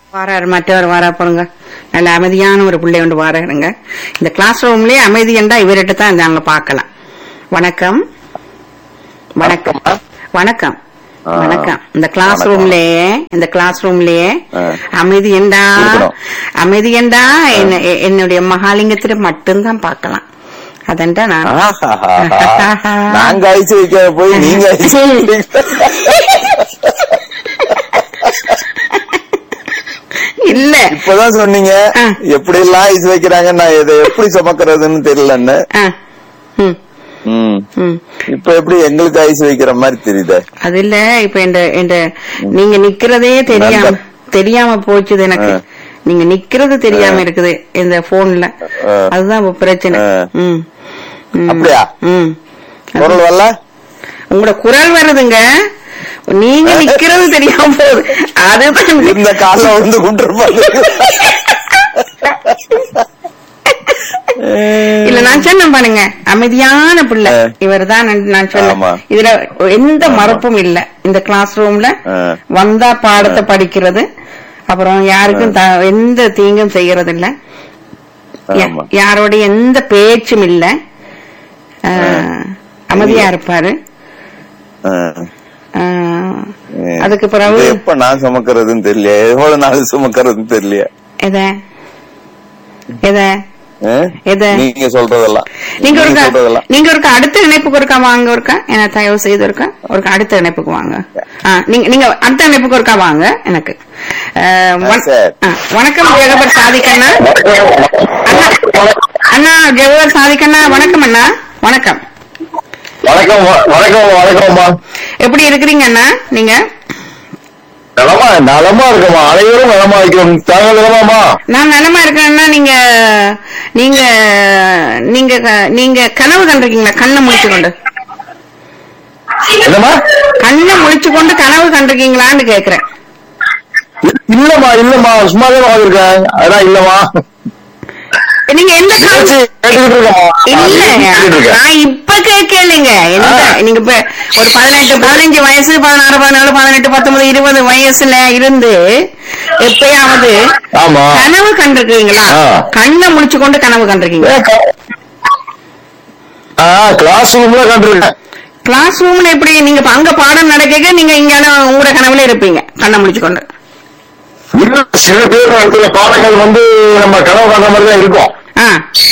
வாராரு மற்றவர் வாரா போறங்க நல்ல அமைதியான ஒரு பிள்ளை ஒன்று வாராருங்க இந்த கிளாஸ் ரூம்லயே அமைதி என்றா இவர்கிட்ட தான் நாங்க பார்க்கலாம் வணக்கம் வணக்கம் வணக்கம் ஆ. வணக்கம் இந்த கிளாஸ் வணக்கம். ரூம்லயே இந்த கிளாஸ் ரூம்லயே ஆ. அமைதி என்றா இருக்கணும். அமைதி என்றா என்ன- எ- என்னுடைய மகாலிங்கத்தில மட்டும்தான் பார்க்கலாம் அதண்டா நான் ஆஹாஹாஹா. நாங்க ஐஸ் வைக்க போய் நீங்க ஐஸ் வைக்கிறீங்க. இல்ல இப்பதான் சொன்னீங்க ஆ. எப்படி எல்லாம் ஐஸ் வைக்கிறாங்க நான் இதை எப்படி சுமக்கிறதுன்னு தெரியலன்னு ஆ. ம், ம். ம். இப்ப எப்படி எங்களுக்கு ஐஸ் வைக்கிற மாதிரி தெரியுது அது இல்ல இப்ப இந்த இந்த நீங்க நிக்கிறதே தெரியாம நல்ல- தெரியாம போச்சுது எனக்கு ஆ. நீங்க நிக்கிறது தெரியாம ஆ. இருக்குது இந்த போன்ல ஆ. அதுதான் இப்ப பிரச்சனை ஆ. ம். ம். அப்படியா? ம். குரல் வரல உங்களோட குரல் வருதுங்க நீங்க நிக்கிறது தெரியாம போகுது அதுதான் இந்த கால வந்து கும்பிட்டுருப்பாங்க இல்ல நான் சொன்னேன் பாருங்க அமைதியான பிள்ளை ஆ. இவர்தான் நான் நான் ஆமா. சொன்னேன் இதுல எந்த ஆமா. மறப்பும் இல்ல இந்த கிளாஸ் ரூம்ல ஆ. வந்தா பாடத்தை படிக்கிறது அப்புறம் யாருக்கும் த- எந்த தீங்கும் செய்யறது இல்ல யா- ஆமா. யாரோட எந்த பேச்சும் இல்ல ஆ, அமைதியா இருப்பாரு ஆ. ஆ, அதுக்கு பிறகு இது எப்ப நான் சுமக்கிறதுன்னு தெரியல எவ்வளவு நாள் சுமக்கிறதுன்னு தெரியல எத எத ஆ? எத? நீங்க சொல்றதெல்லாம் நீங்க ஒருக்கா சொல்றதெல்லாம் நீங்க ஒருக்கா அடுத்த இணைப்புக்கு ஒருக்கா வாங்க ஒருக்கா என்ன தயவு செய்து ஒருக்கா ஒருக்கா அடுத்த இணைப்புக்கு வாங்க ஆ, நீங்க நீங்க அடுத்த இணைப்புக்கு ஒருக்கா வாங்க எனக்கு ஆ, வண- சரி. ஆ, வணக்கம் ஜெகபர் சாதிக்கண்ணா அண்ணா அண்ணா ஜெகபர் சாதிக்கண்ணா வணக்கம் அண்ணா வணக்கம் வணக்கம் வணக்கம் வணக்கம்மா எப்படி இருக்கிறீங்க அண்ணா நீங்க நலமா நலமா இருக்குமா அனைவரும் நலமா இருக்கிறோம் தாங்கள் நலமாமா நான் நலமா இருக்கேன்னா நீங்க நீங்க நீங்க நீங்க கனவு கண்டிருக்கீங்களா கண்ணை முழிச்சு கொண்டு என்னம்மா கண்ணை முழிச்சு கொண்டு கனவு கண்டிருக்கீங்களான்னு கேக்குறேன் இல்லம்மா இல்லம்மா சும்மா தான் இருக்கேன் அதான் இல்லம்மா நீங்க எந்த நிகழ்ச்சி காலம் கேட்டுக்கிட்டு இருக்கோம்மா இல்ல கேட்டுக்கிட்டு இருக்கேன் நான் இப்ப கேட்கலைங்க எந்த ஆ. நீங்க இப்ப ஒரு பதினெட்டு பதினஞ்சு வயசு பதினாறு பதினாலு பதினெட்டு பத்தொன்பது இருபது வயசுல இருந்து எப்பயாவது ஆமா கனவு கண்டிருக்கீங்களா ஆ. கண்ணை முடிச்சு கொண்டு கனவு கண்டிருக்கீங்க ஏ, க- ஆ கிளாஸ் ரூம்ல கண்டிருக்கேன் கிளாஸ் ரூம்ல எப்படி நீங்க இப்ப அங்க பாடம் நடக்க நீங்க இங்க உங்களோட கனவுல இருப்பீங்க கண்ணை முடிச்சு கொண்டு இல்ல சில பேர் நடத்துற பாடங்கள் வந்து நம்ம கனவு காண்ற மாதிரி தான் இருக்கும் ஆ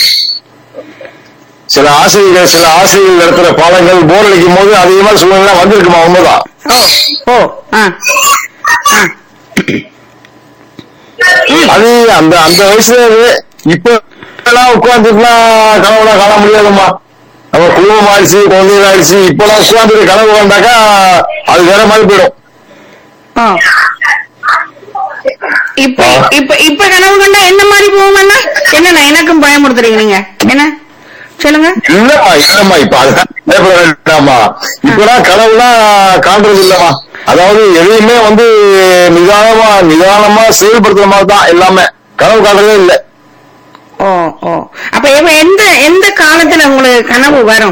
சில ஆசிரியர்கள் சில ஆசிரியர்கள் நடத்துற பாடங்கள் போர் அடிக்கும் போது அதிகமா சூழ்நிலை வந்திருக்குமா உண்மைதான் ஓ ஓ ஆ ஆ அது அந்த அந்த வயசுல அது இப்ப எல்லாம் உட்காந்துட்டுலாம் கனவுலாம் காண முடியாதும்மா நம்ம குடும்பம் ஆயிடுச்சு குழந்தைகள் ஆயிடுச்சு இப்பெல்லாம் உட்காந்து கனவு கண்டாக்கா அது வேற மாதிரி போயிடும் ஓ இப்ப இப்ப இப்ப கனவு கண்டா என்ன மாதிரி போவோம்னா என்னண்ணா எனக்கும் பயமுறுத்துறீங்க நீங்க என்ன சொல்லுங்க இல்லம்மா இல்லம்மா இப்ப அதுதான் பயப்பட வேண்டாமா இப்பெல்லாம் கனவுலாம் காண்றது இல்லம்மா அதாவது எதையுமே வந்து நிதானமா நிதானமா செயல்படுத்துற மாதிரி தான் எல்லாமே கனவு காண்றதே இல்ல ஓ ஓ அப்ப இப்ப எந்த எந்த காலத்துல உங்களுக்கு கனவு வரும்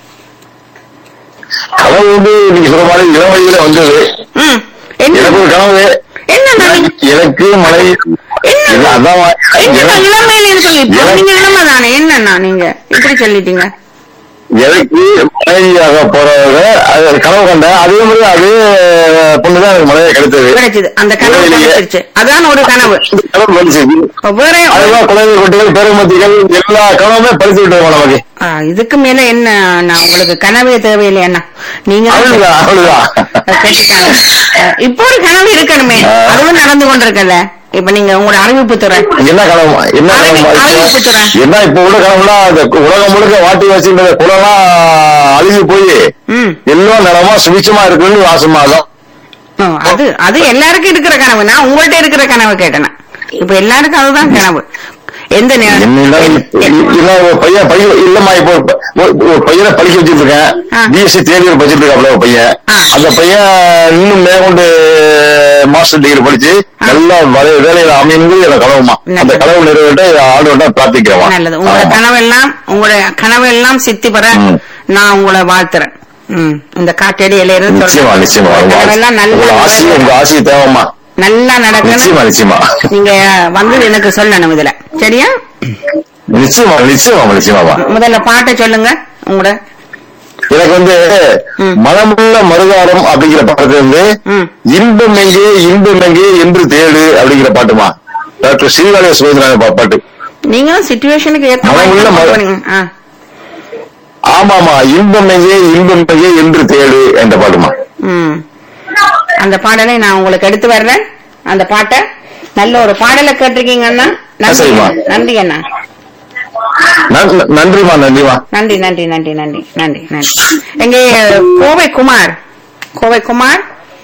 கனவு வந்து நீங்க சொல்ற மாதிரி இளம் வயதுல வந்தது ம் என்ன எனக்கு ஒரு கனவு என்னண்ணா நீங்க- எனக்கு மழை என்ன? இல்ல, அதான் வா- என்னண்ணா எனக்கு- இளமையில இருக்கீங்க இப்போ எனக்கு- நீங்க இளமை தானே என்னண்ணா நீங்க இப்படி சொல்லிட்டீங்க எனக்கு மனைவியாக போறவங்க அது கனவு கண்டேன் அதே மாதிரி அதே பொண்ணுதான் எனக்கு மனைவி கிடைத்தது கிடைச்சது அந்த கனவு உண்மையிலேயே. கிடைச்சிருச்சு அதான் ஒரு கனவு கனவு வந்துச்சு இப்ப வேற அதுதான் குழந்தை குட்டிகள் பெருமத்திகள் எல்லா கனவுமே பறித்து விட்டுருவோம் நமக்கு ஆ, இதுக்கு மேல என்ன நான் உங்களுக்கு கனவே தேவையில்லையண்ணா நீங்க தான் அவ்வளவுதான் அவ்வளவுதான் அது கேட்டுட்டாங்க. அஹ், இப்போ ஒரு கனவு இருக்கணுமே ஆ. அதுவும் நடந்து கொண்டிருக்கல இப்ப நீங்க உங்களோட அறிவிப்பு துறை என்ன கனவு என்ன அறிவி- கனவு அறிவிப்பு துறை. என்ன இப்ப உள்ள கனவுனா இந்த உலகம் முழுக்க வாட்டி வச்சுன்ற குளம்லாம் அழுகி போய் ம் எல்லாம் நிலமா சுபிச்சமா இருக்குன்னு வாசமா தான் ஓ, அது அது எல்லாருக்கும் இருக்கிற கனவு நான் உங்கள்ட்ட இருக்கிற கனவு கேட்டேன் இப்ப எல்லாருக்கும் அதுதான் கனவு எந்த நேரம் என்ன இல்ல ஒரு பையன் பையன் இல்லம்மா இப்போ ஒரு- ஒரு பையனை படிக்க வச்சுட்டு இருக்கேன் ஆ. பிஎஸ்சி தேர்ட் இயர் படிச்சுட்டு இருக்காப்ல ஒரு பையன் ஆ. அந்த பையன் இன்னும் மேற்கொண்டு மாஸ்டர் டிகிரி படிச்சு ஆ. நல்ல வலை- வேலையில அமையுங்கிறது எனக்கு கனவுமா அந்த நல்லது. கனவு நிறைவேற்ற ஆண்டு பிரார்த்திக்கிறேன் நல்லது உங்களோட கனவெல்லாம் உங்களுடைய கனவெல்லாம் சித்தி பெற ம். நான் உங்களை வாழ்த்துறேன் ம் இந்த காட்டடி இலையில நிச்சயமா நிச்சயமா உங்க கனவெல்லாம் ஆசி- உங்க நல்ல ஆசி உங்க ஆசி தேவைம்மா நல்லா நிச்சயமா நடக்கணும் நிச்சயமா நீங்க வந்து எனக்கு சொல்லணும் இதுல சரியா நிச்சயமா நிச்சயமா நிச்சயமாமா முதல்ல பாட்டை சொல்லுங்க உங்களோட எனக்கு வந்து ம். மனமுள்ள மறுகாலம் அப்படிங்கிற பாட்டு வந்து ம். இன்பம் எங்கே இன்பம் எங்கே என்று தேடு அப்படிங்கிற பாட்டுமா டாக்டர் ஸ்ரீவாலய சுமந்திராங்க பாட்டு நீங்க சுச்சுவேஷனுக்கு ஏத்த மனமுள்ள மாதிரி மறு- பண்ணுங்க. ஆ. ஆமாமா இன்பம் எங்கே இன்பம் எங்கே என்று தேடு என்ற பாட்டுமா ம். அந்த பாடலை நான் உங்களுக்கு எடுத்து வர்றேன் அந்த பாட்டை நல்ல ஒரு பாடலை கேட்டிருக்கீங்க அண்ணா நன்றி சரிம்மா. நன்றி அண்ணா நன்- நன்றிமா நன்றிமா நன்றி நன்றி நன்றி நன்றி நன்றி நன்றி எங்கே கோவை குமார் கோவை குமார்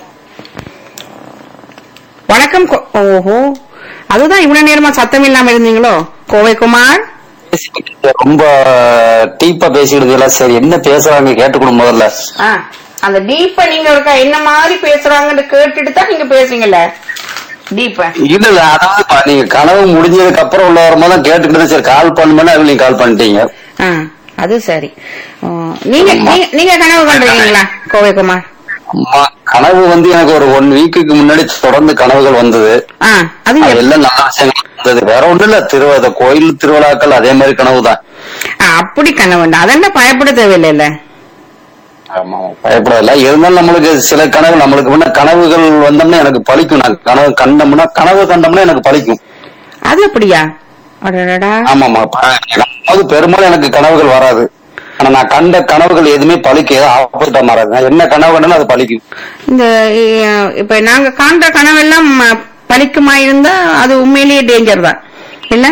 வணக்கம் கோ- ஓஹோ அதுதான் இவ்வளவு நேரமா சத்தம் இல்லாம இருந்தீங்களோ கோவை குமார் ரொம்ப டீப்பா பேசிக்கிட்டு சரி என்ன பேசுறாங்க கேட்டுக்கணும் முதல்ல ஆ, அந்த டீப்ப நீங்க இருக்கா என்ன மாதிரி பேசுறாங்கன்னு கேட்டுட்டு தான் நீங்க பேசுறீங்கல்ல டீப்ப இல்ல இல்ல அதாவது பா, நீங்க கனவு முடிஞ்சதுக்கு அப்புறம் உள்ள வரும்போது தான் கேட்டுக்கிட்டு சரி கால் பண்ணுமே அது நீங்க கால் பண்ணிட்டீங்க ஆ, அது சரி ஆ, நீங்க நீங்க- நீங்க கனவு கண்டிருக்கீங்களா கோவை குமார் அம்மா, கனவு வந்து எனக்கு ஒரு ஒன் வீக்குக்கு முன்னாடி தொடர்ந்து கனவுகள் வந்தது ஆ அது அது எப்- எல்லாம் நல்ல விஷயங்கள் வந்தது வேற ஒண்ணும் இல்ல திருவத கோயில் திருவிழாக்கள் அதே மாதிரி கனவு தான் ஆ, அப்படி கனவுண்டா அதெல்லாம் பயப்பட தேவையில்லைல்ல ஆமா பயப்படல இருந்தாலும் நம்மளுக்கு சில கனவு நம்மளுக்கு முன்ன கனவுகள் வந்தோம்னா எனக்கு பழிக்கும் நான் கனவு கண்டோம்னா கனவு கண்டோம்னா எனக்கு பழிக்கும் அது அப்படியா அடடடா ஆமாமா அதாவது பெரும்பாலும் எனக்கு கனவுகள் வராது ஆனா நான் கண்ட கனவுகள் எதுவுமே பழிக்க ஏதோ ஆப்போசிட்டா மாறாது நான் என்ன கனவு கண்டாலும் அது பழிக்கும் இந்த இ- இப்ப நாங்க காண்ற கனவெல்லாம் ம, பலிக்குமா இருந்தா அது உண்மையிலேயே டேஞ்சர் தான் இல்ல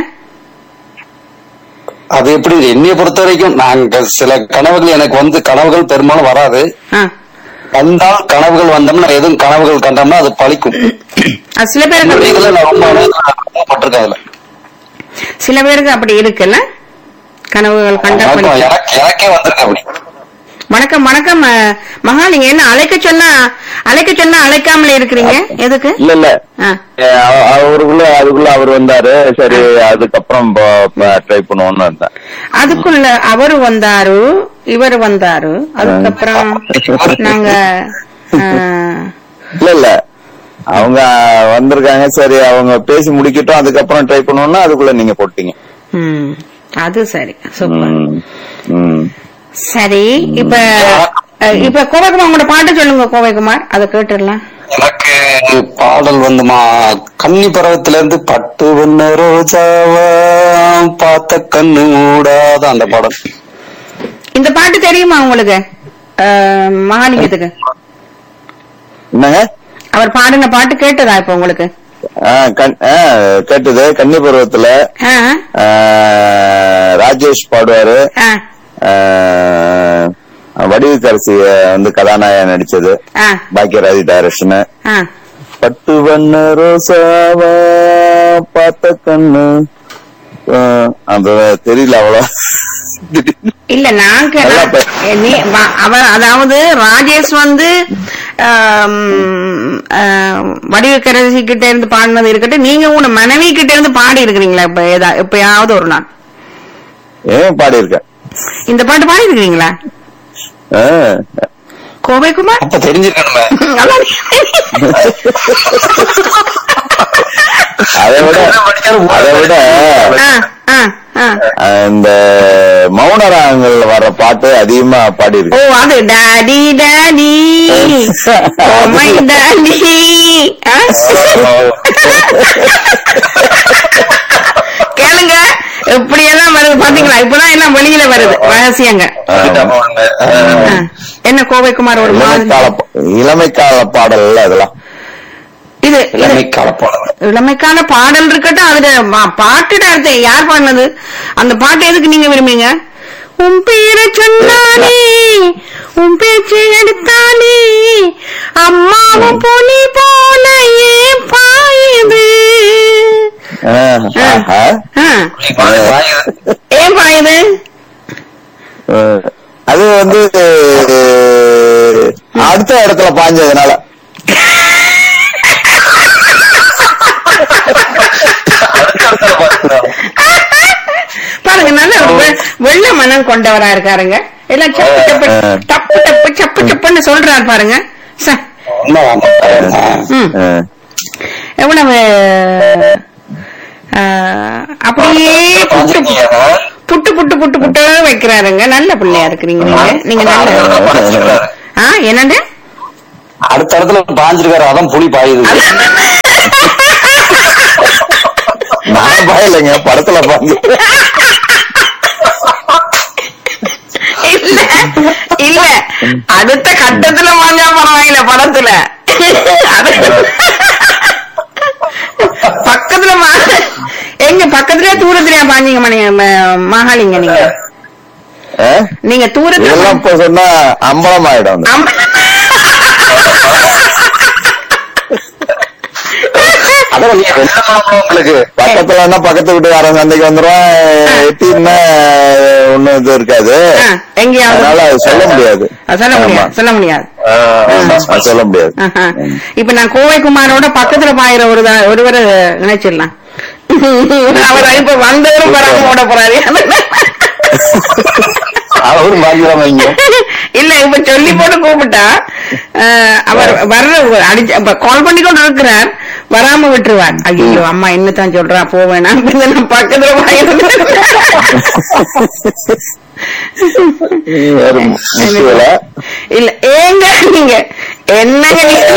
அது எப்படி என்னைய பொறுத்த வரைக்கும் நாங்க சில கனவுகள் எனக்கு வந்து கனவுகள் பெரும்பாலும் வராது ஆ. வந்தால் கனவுகள் வந்தோம்னா எதுவும் கனவுகள் கண்டோம்னா அது பழிக்கும் அது சில பேருக்கு இதுல நான் ரொம்ப அனுபவப்பட்டிருக்கேன் அதுல சில பேருக்கு அப்படி இருக்குல்ல கனவுகள் கண்டா எனக்கும் பலிக்கும். எனக்கு எனக்கே வந்திருக்கு அப்படி வணக்கம் வணக்கம் அ, மகா நீங்க என்ன அழைக்க சொன்னா அழைக்க சொன்னா அழைக்காமலே இருக்கிறீங்க எதுக்கு இல்ல இல்ல ஆ. அஹ் அவ- அவருக்குள்ள அதுக்குள்ள அவர் வந்தாரு சரி அதுக்கப்புறம் ட்ரை பண்ணுவோம்னு இருந்தேன் அதுக்குள்ள அவரு வந்தாரு இவர் வந்தாரு அதுக்கப்புறம் நாங்க ஆ, இல்ல இல்ல அவங்க வந்திருக்காங்க சரி அவங்க பேசி முடிக்கட்டும் அதுக்கப்புறம் ட்ரை பண்ணுவோம்னா அதுக்குள்ள நீங்க போட்டீங்க ம், அது சரி சூப்பர் ம், ம். சரி இப்ப அஹ், இப்ப கோவைக்குமார் உங்களோட பாட்டு சொல்லுங்க கோவைக்குமார் அதை கேட்டுடலாம் எனக்கு பாடல் வந்துமா கன்னி பருவத்துல இருந்து பட்டு வண்ண ரோஜாவா பார்த்த கண்ணு மூடாத அந்த பாடல் இந்த பாட்டு தெரியுமா உங்களுக்கு அஹ், மகாலிங்கத்துக்கு என்னங்க அவர் பாடின பாட்டு கேட்டதா இப்ப உங்களுக்கு ஆ, கண்- ஆ, கேட்டது கன்னி பருவத்துல ஆ, ஆ, ராஜேஷ் பாடுவாரு ஆ, ஆ, வடிவுக்கரசி வந்து கதாநாயகன் நடிச்சது ஆ, பாக்கியராஜ் டைரக்ஷன் ஆ. பட்டு வண்ண ரோசாவா பார்த்த கண்ணு ஆ, அந்த தெரியல அவ்வளோ இல்ல நாங்க நல்லா பே- நீ- வ- அவர் அதாவது ராஜேஷ் வந்து வடிவக்கரசி கிட்ட இருந்து பாடினது இருக்கட்டும் நீங்க உங்க மனைவி கிட்ட இருந்து பாடி இருக்கிறீங்களா இப்ப ஏதா எப்பயாவது ஒரு நாள் ஏன் பாடியிருக்கேன் இந்த பாட்டு பாடி இருக்கிறீங்களா ஆ, கோவைக்குமார் அப்ப தெரிஞ்சிருக்கணுமே அதான். அதை விட அதை விட ஆ, ஆ, ஆ. இந்த மௌனராகங்கள் வர்ற பாட்டு அதிகமா ஓ பாடியிருக்கேன் அது daddy daddy oh my daddy கேளுங்க எப்படி எல்லாம் வருது பாத்தீங்களா இப்பதான் எல்லாம் வெளியில வருது ரகசியங்க ஆ. என்ன கோவைக்குமார் ஒரு மாதிரி இளமைக்கால பா- இளமைக்கால பாடல் அதெல்லாம் இது இளமை இது காலப்பாடல் இளமைக்கான பாடல் இருக்கட்டும் அதுல பா- பாட்டுட அர்த்தம் யார் பாடினது அந்த பாட்டு எதுக்கு நீங்க விரும்புங்க உன் பேரை சொன்னானே உன் பேச்சு எடுத்தானே அம்மாவும் புலி போல ஏன் பாயுது ஆ, ஆஹா. ஆ, ஏன் பாயுது ஆ, அது வந்து அடுத்த இடத்துல பாஞ்சதுனால பாருங்க நல்ல வெ- வெள்ள மனம் கொண்டவரா இருக்காருங்க எல்லாம் சப்பு சப்பு தப்பு தப்பு சப்பு சப்புன்னு சொல்றாரு பாருங்க ச- ம். ஆ. எவ்வளவு ஆஹ், அப்படியே புட்டு புட்டு புட்டு புட்டு புட்டு வைக்கிறாருங்க நல்ல பிள்ளையா இருக்கிறீங்க நீங்க நீங்க நல்ல ஆ என்னண்டு அடுத்த இடத்துல பாஞ்சிருக்காரு அதான் புலி பாயுது நான் பாயலைங்க படத்துல பாஞ்சு இல்ல இல்ல அடுத்த கட்டத்துல மாஞ்சா பரவாயில்ல படத்துல அது- பக்கத்துல மா- எங்க பக்கத்துலயா தூரத்துலயா பாஞ்சீங்க மணி ம- மகாலிங்க நீங்க ஆ? நீங்க தூரத்துல இதெல்லாம் இப்ப சொன்னா அம்பலம் ஆயிடும் அது. ஆமா. அதான் நீங்க என்ன பண்ணணும் உங்களுக்கு பக்கத்துலன்னா பக்கத்து வீட்டுக்காரன் சந்தைக்கு வந்துருவான் எட்டின்னா ஒண்ணும் இது இருக்காது ஆ, எங்கேயாவது அதனால அது சொல்ல முடியாது அது சொல்ல முடியாது ஆமா. சொல்ல முடியாது ஆ, ஆமா, அது சொல்ல முடியாது ஆஹா. இப்ப நான் கோவை குமாரோட பக்கத்துல பாயிர ஒரு ஒருவரை நினைச்சிடலாம் அவர் இப்ப வந்தவரும் வராம ஓட போறாரு அவரும் பாஞ்சிடாம வைங்க இல்ல இப்ப சொல்லி போட்டு கூப்பிட்டா அஹ், அவர் வர்ற அடிச்சு கால் பண்ணி கொண்டு இருக்கிறார் வராம விட்டுருவார் ஐயோ அம்மா என்னத்தான் சொல்றா போவேனா அப்படின்னு நான் பக்கத்துல பாயிர வேற முக்கியல இல்ல ஏங்க நீங்க என்னங்க நீங்க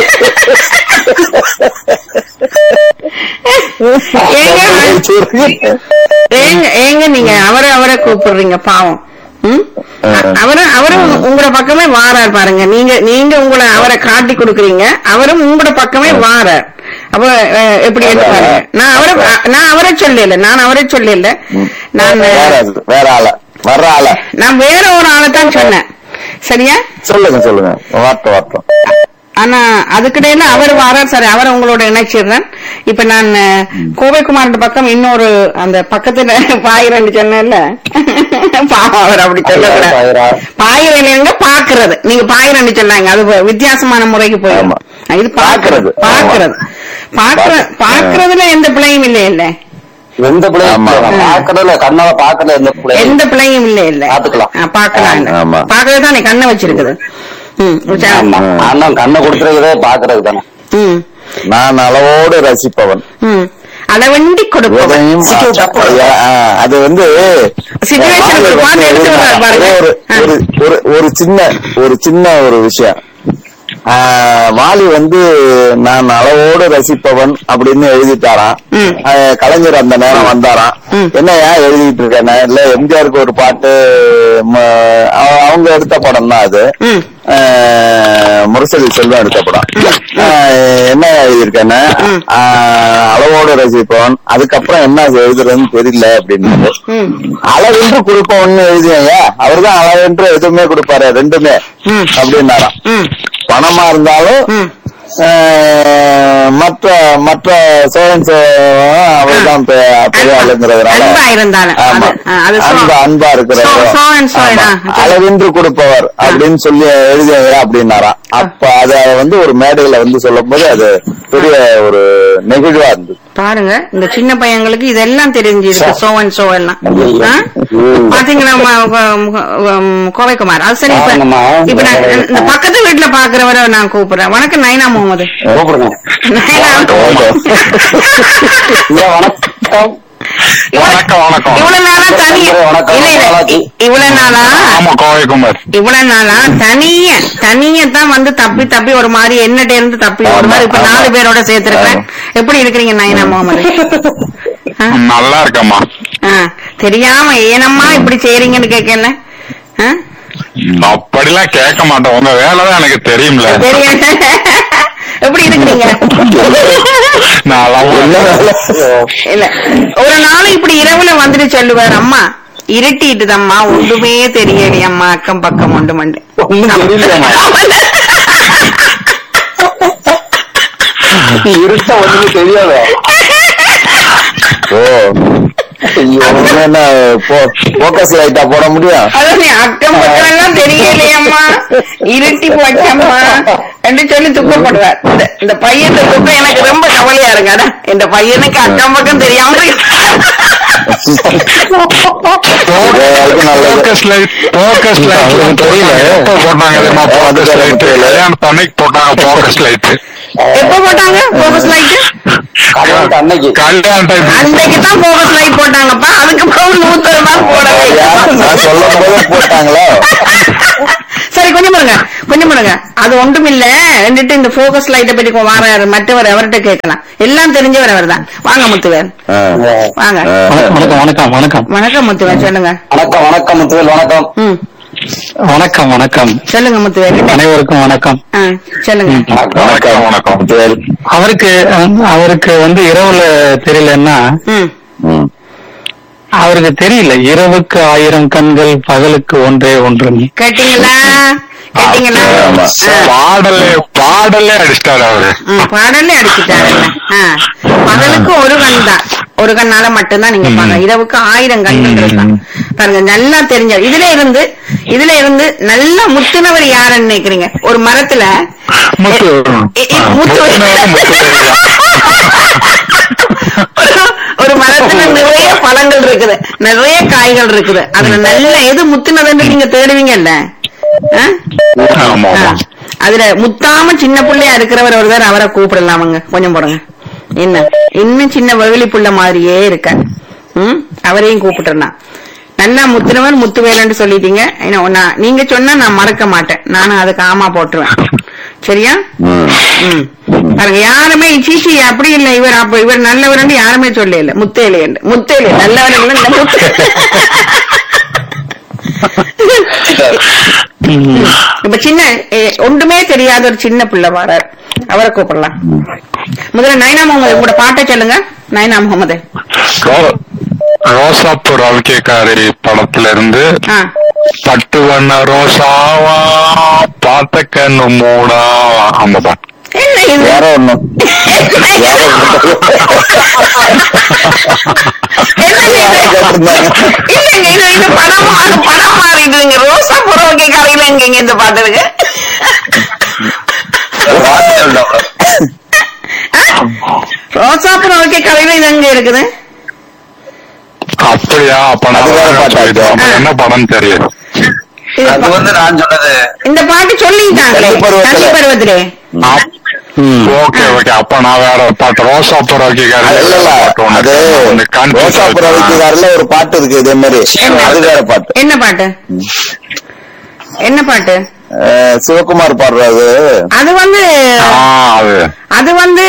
ஏங்க ஏங்க ஏங்க நீங்க அவரை அவரை கூப்பிடுறீங்க பாவம் ம்? அ- அவரும் அவரும் உங்களோட பக்கமே வாரார் பாருங்க நீங்க நீங்க உங்களை அவரை காட்டி கொடுக்குறீங்க அவரும் உங்களோட பக்கமே வாரார் அப்ப அஹ், எப்படி என்று பாருங்க நான் அவரை நான் அவரை சொல்லல நான் அவரை சொல்லல நான் வேற அது, வேற ஆள வர்ற ஆள நான் வேற ஒரு ஆளை தான் சொன்னேன் சரியா சொல்லுங்க சொல்லுங்க வார்த்தை வார்த்தை ஆனா அதுக்கிடையில அவர் வரார் சரி அவரை உங்களோட இணைச்சிடுறேன் இப்ப நான் அஹ், கோவைக்குமாரோட பக்கம் இன்னொரு அந்த பக்கத்துல பாயிரண்டு சொன்னேன்ல பாவம் அவர் அப்படி சொல்லக்கூடாது பாயிரா. பாயிரங்க பாக்குறது நீங்க பாயிரண்டு சொன்னாங்க அது வித்தியாசமான முறைக்கு ஆமா. போயிடும் இது பாக்குறது பாக்குறது. பாக்குறது பாக்குற பாக்கு- பாக்குறதுல எந்த பிள்ளையும் இல்லை இல்ல எந்த பிள்ளையும் ஆமா. பாக்கறதுல கண்ணால பாக்கல எந்த பிள்ளையும் எந்த பிள்ளையும் இல்லை இல்ல பாத்துக்கலாம். ஆ, பாக்கலாம் இல்ல. ஆமா. பாக்குறது தானே கண்ணை வச்சிருக்குது ம் உச்சா- ஆமா ஆனா கண்ணை கொடுக்கறதே பாக்குறது தானே ம் நான் அளவோடு ரசிப்பவன் ம் அளவண்டி கொடுப்பவன் எதையும் ஐயா, ஆ, அது வந்து Situation வாலி ஒரு பாட்டு வந்து எடுத்து வர்றாரு பாருங்க. ஒரு ஒரு- ஒரு ஒரு சின்ன ஒரு சின்ன ஒரு விஷயம் ஆ, வாலி வந்து நான் அளவோடு ரசிப்பவன் அப்படின்னு எழுதிட்டாராம் ம். ஆ, கலைஞர் அந்த நேரம் வந்தாராம் ம். என்னையா எழுதிட்டு இருக்கேன் இல்ல எம்ஜிஆருக்கு ஒரு பாட்டு ம, அவ- அவங்க எடுத்த படம் தான் அது ம் ஆஹ் முரசொலி செல்வம் எடுத்த படம் ஆஹ் என்ன எழுதியிருக்கேன்னு ம். ஆஹ் அளவோடு ரசிப்பவன் அதுக்கப்புறம் என்ன எழுதுறதுன்னு தெரியல அப்படின்னு ம் அளவென்று கொடுப்பவன் எழுதியங்க அவர்தான் அளவென்று எதுவுமே கொடுப்பாரு ரெண்டுமே ம். அப்படின்னாராம் ம் பணமா இருந்தாலும் ம் ஆஹ் மற்ற மற்ற சோழன் அவர்தான் பெ- பெரிய அன்பா- ஆளுங்கிறதுனால அன்பா இருந்தாலும். ஆமா அது- ஆ, அது சோ- அன்பா அன்பா சோ- இருக்கிறவர் so and so, ஆமா. ஆ. அளவின்றி கொடுப்பவர் அப்படின்னு சொல்லி எழுதியங்க அப்படின்னாராம் அப்ப அத வந்து ஒரு மேடையில வந்து சொல்லும் போது அது பெரிய ஒரு நெகிழ்வா இருந்தது பாருங்க இந்த சின்ன பையங்களுக்கு இதெல்லாம் தெரிஞ்சிருக்கு சோ அண்ட் சோ எல்லாம் ஆ? பாத்தீங்களா ம- ம- ம- கோவைக்குமார் அது சரி இப்ப ஆமாம்மா. இப்ப நான் இந்த பக்கத்து வீட்டுல பாக்குறவரை நான் கூப்பிடுறேன் வணக்கம் நைனா முகமது கூப்பிடுங்க நைனா ஐயா, வணக்கம் வணக்கம் வணக்கம் இவ்வளவு நாளா தனி வணக்கம், இல்ல இல்ல வணக்கம். இ- இவ்வளவு நாளா ஆமா கோவைக்குமார் இவ்வளவு நாளா தனிய தனியத்தான் வந்து தப்பி தப்பி ஒரு மாதிரி என்னட்ட இருந்து தப்பி ஒரு மாதிரி இப்ப ஆமா. நாலு பேரோட சேர்த்திருக்கேன் எப்படி இருக்கிறீங்க நயனா முகமது ஆ? நல்லா இருக்கம்மா ஆ, தெரியாம ஏனம்மா இப்படி செய்றீங்கன்னு கேட்கல ஆ? அப்படிலாம் கேட்க மாட்டேன் உங்க வேலைதான் எனக்கு தெரியும்ல தெரியும் எப்படி இருக்கிறீங்க நான் அளவு- என்ன வேலை? இல்ல ஒரு நாள் இப்படி இரவுல வந்துட்டு சொல்லுவார் அம்மா இருட்டிட்டுதம்மா ஒன்றுமே தெரியலையே அம்மா அக்கம் பக்கம் ஒன்று மண்டு ஒண்ணும் தெரியலையாம்மா. இருட்ட ஒண்ணுமே தெரியாத ஓ ஐயோ, இனிமே என்ன போக்கஸ் லைட்டா போட முடியும் அதான் நீ அக்கம் பக்கம் எல்லாம் தெரியலையம்மா இருட்டி போச்சம்மா என்று சொல்லி துக்கப்படுவார் இந்த- இந்த பையன் துக்கம் எனக்கு ரொம்ப கவலையா இருக்கு அதான் இந்த பையனுக்கு அக்கம் பக்கம் தெரியாம இருக்கு அது நல்லது focus light focus light தெரியல எப்ப போட்டாங்க தெரியுமா focus light கல்யாணம் தண்ணிக்கு போட்டாங்க focus light எப்ப போட்டாங்க போகஸ் லைட் அன்னைக்கு கல்யாண டைம் அன்னைக்கு தான் போகஸ் லைட் போட்டாங்கப்பா அதுக்கப்புறம் நூத்தர் தான் போடவே இல்லை. நான் சொல்லும் போது போட்டாங்களோ சரி கொஞ்சம் பாருங்க கொஞ்சம் பாருங்க அது ஒன்றும் இல்ல ரெண்டுட்டு இந்த போக்கஸ் லைட்டை பற்றி கொ- வாராரு மற்றவர் அவர்கிட்ட கேட்கலாம் எல்லாம் தெரிஞ்சவர் அவர் தான் வாங்க முத்துவேன் ஆ. வாங்க ஆ. வணக்கம் வணக்கம் வணக்கம் வணக்கம் முத்துவேன் சொல்லுங்க வணக்கம் வணக்கம் முத்துவேல் வணக்கம் ம் வணக்கம் வணக்கம் சொல்லுங்க முத்துவேன் அனைவருக்கும் வணக்கம் ஆ சொல்லுங்க வணக்கம் வணக்கம் முத்துவேல் அவருக்கு அஹ், அவருக்கு வந்து இரவுல தெரியலன்னா ம் ம். அவருக்கு தெரியல இரவுக்கு ஆயிரம் கண்கள் பகலுக்கு ஒன்றே ஒன்று கேட்டீங்களா கேட்டீங்களா ஆமா. ஆ. பாடலே பாடலே அடிச்சிட்டாரு அவரு ம், பாடலே அடிச்சுட்டாருல்ல ஆ. பகலுக்கு ஒரு கண் தான் ஒரு கண்ணால மட்டும்தான் நீங்க பாருங்க இரவுக்கு ஆயிரம் கண்கள் இருக்கான் பாருங்க நல்லா தெரிஞ்ச இதுல இருந்து இதுல இருந்து நல்லா முத்துனவர் யாருன்னு நினைக்கிறீங்க ஒரு மரத்துல முத்து இ- இ- முத்து முத்துனவர் முத்துவேல் ஒரு- ஒரு மரத்துல நிறைய பழங்கள் இருக்குது நிறைய காய்கள் இருக்குது அதுல நல்ல எது முத்துனதுன்னு நீங்க தேடுவீங்கல்ல ஆ? ஆமா ஆ. ஆமா அதுல முத்தாம சின்ன புள்ளையா இருக்கிறவர் ஒருவர் அவரை கூப்பிடலாமுங்க கொஞ்சம் போடுங்க என்ன இன்னும் சின்ன வெகுளி புள்ள மாதிரியே இருக்க ம் அவரையும் கூப்பிட்டுறலாம் நல்லா முத்துனவர் முத்துவேலன்னு சொல்லிட்டீங்க என்ன, நான் நீங்க சொன்னா நான் மறக்க மாட்டேன் நானும் அதுக்கு ஆமா போட்டுருவேன் சரியா ம். ம் பாருங்க யாருமே சீச்சி அப்படி இல்ல இவர் அப்ப இவர் நல்லவர் யாருமே சொல்ல இல்ல முத்தேலு முத்தேலு நல்லவர் இல்ல இந்த முத்து இப்ப சின்ன எ, ஒன்றுமே தெரியாத ஒரு சின்ன பிள்ளை வாரார் அவரை கூப்பிடலாம் முதல்ல நைனா முகமது உங்களோட பாட்டை சொல்லுங்க நைனா முகமது ரோ- ரோசாப்பூ ரவிக்கேக்காரி படத்துல இருந்து ஆ பட்டு வண்ண ரோசாவா பார்த்த கண்ணு மூடாவா அந்த பாட்டு என்ன இது வேற ஒண்ணு வேற ஒண்ணு. என்னங்க இது? கேட்டிருந்தாங்க. இல்லைங்க இது இது படம் மாறு படம் மாறிடுதுங்க ரோசா புறவைக்கு கரையில எங்க இந்த பாட்டு இருக்கு ரோசா புறவைக்கு கரையில இது எங்க இருக்குது அப்படியா அப்ப நான் அது வேற வேற பாட்டா சொல்லிட்டேன். அப்ப இது? என்ன படம் தெரியும் இது அது பா- வந்து நான் சொன்னது இந்த பாட்டு சொல்லிட்டாங்களே தனி பருவத்துல. தனி பருவத்திலே ஓகே ஓகே அப்ப நான் வேற பாட்டு ரோசாப்பூ அது ரவிக்கேக்காரி இல்ல இல்ல பாட்டு ஒண்ணு அது இருக்கு. ஒண்ணு confuse ரோசாப்புற ஆயிடுச்சு. வைக்கிறாருல ஒரு பாட்டு இருக்கு இதே மாதிரி அது வேற பாட்டு என்ன பாட்டு என்ன பாட்டு அஹ், சிவகுமார் பாடுறாரு அது வந்து ஆ, அது அது வந்து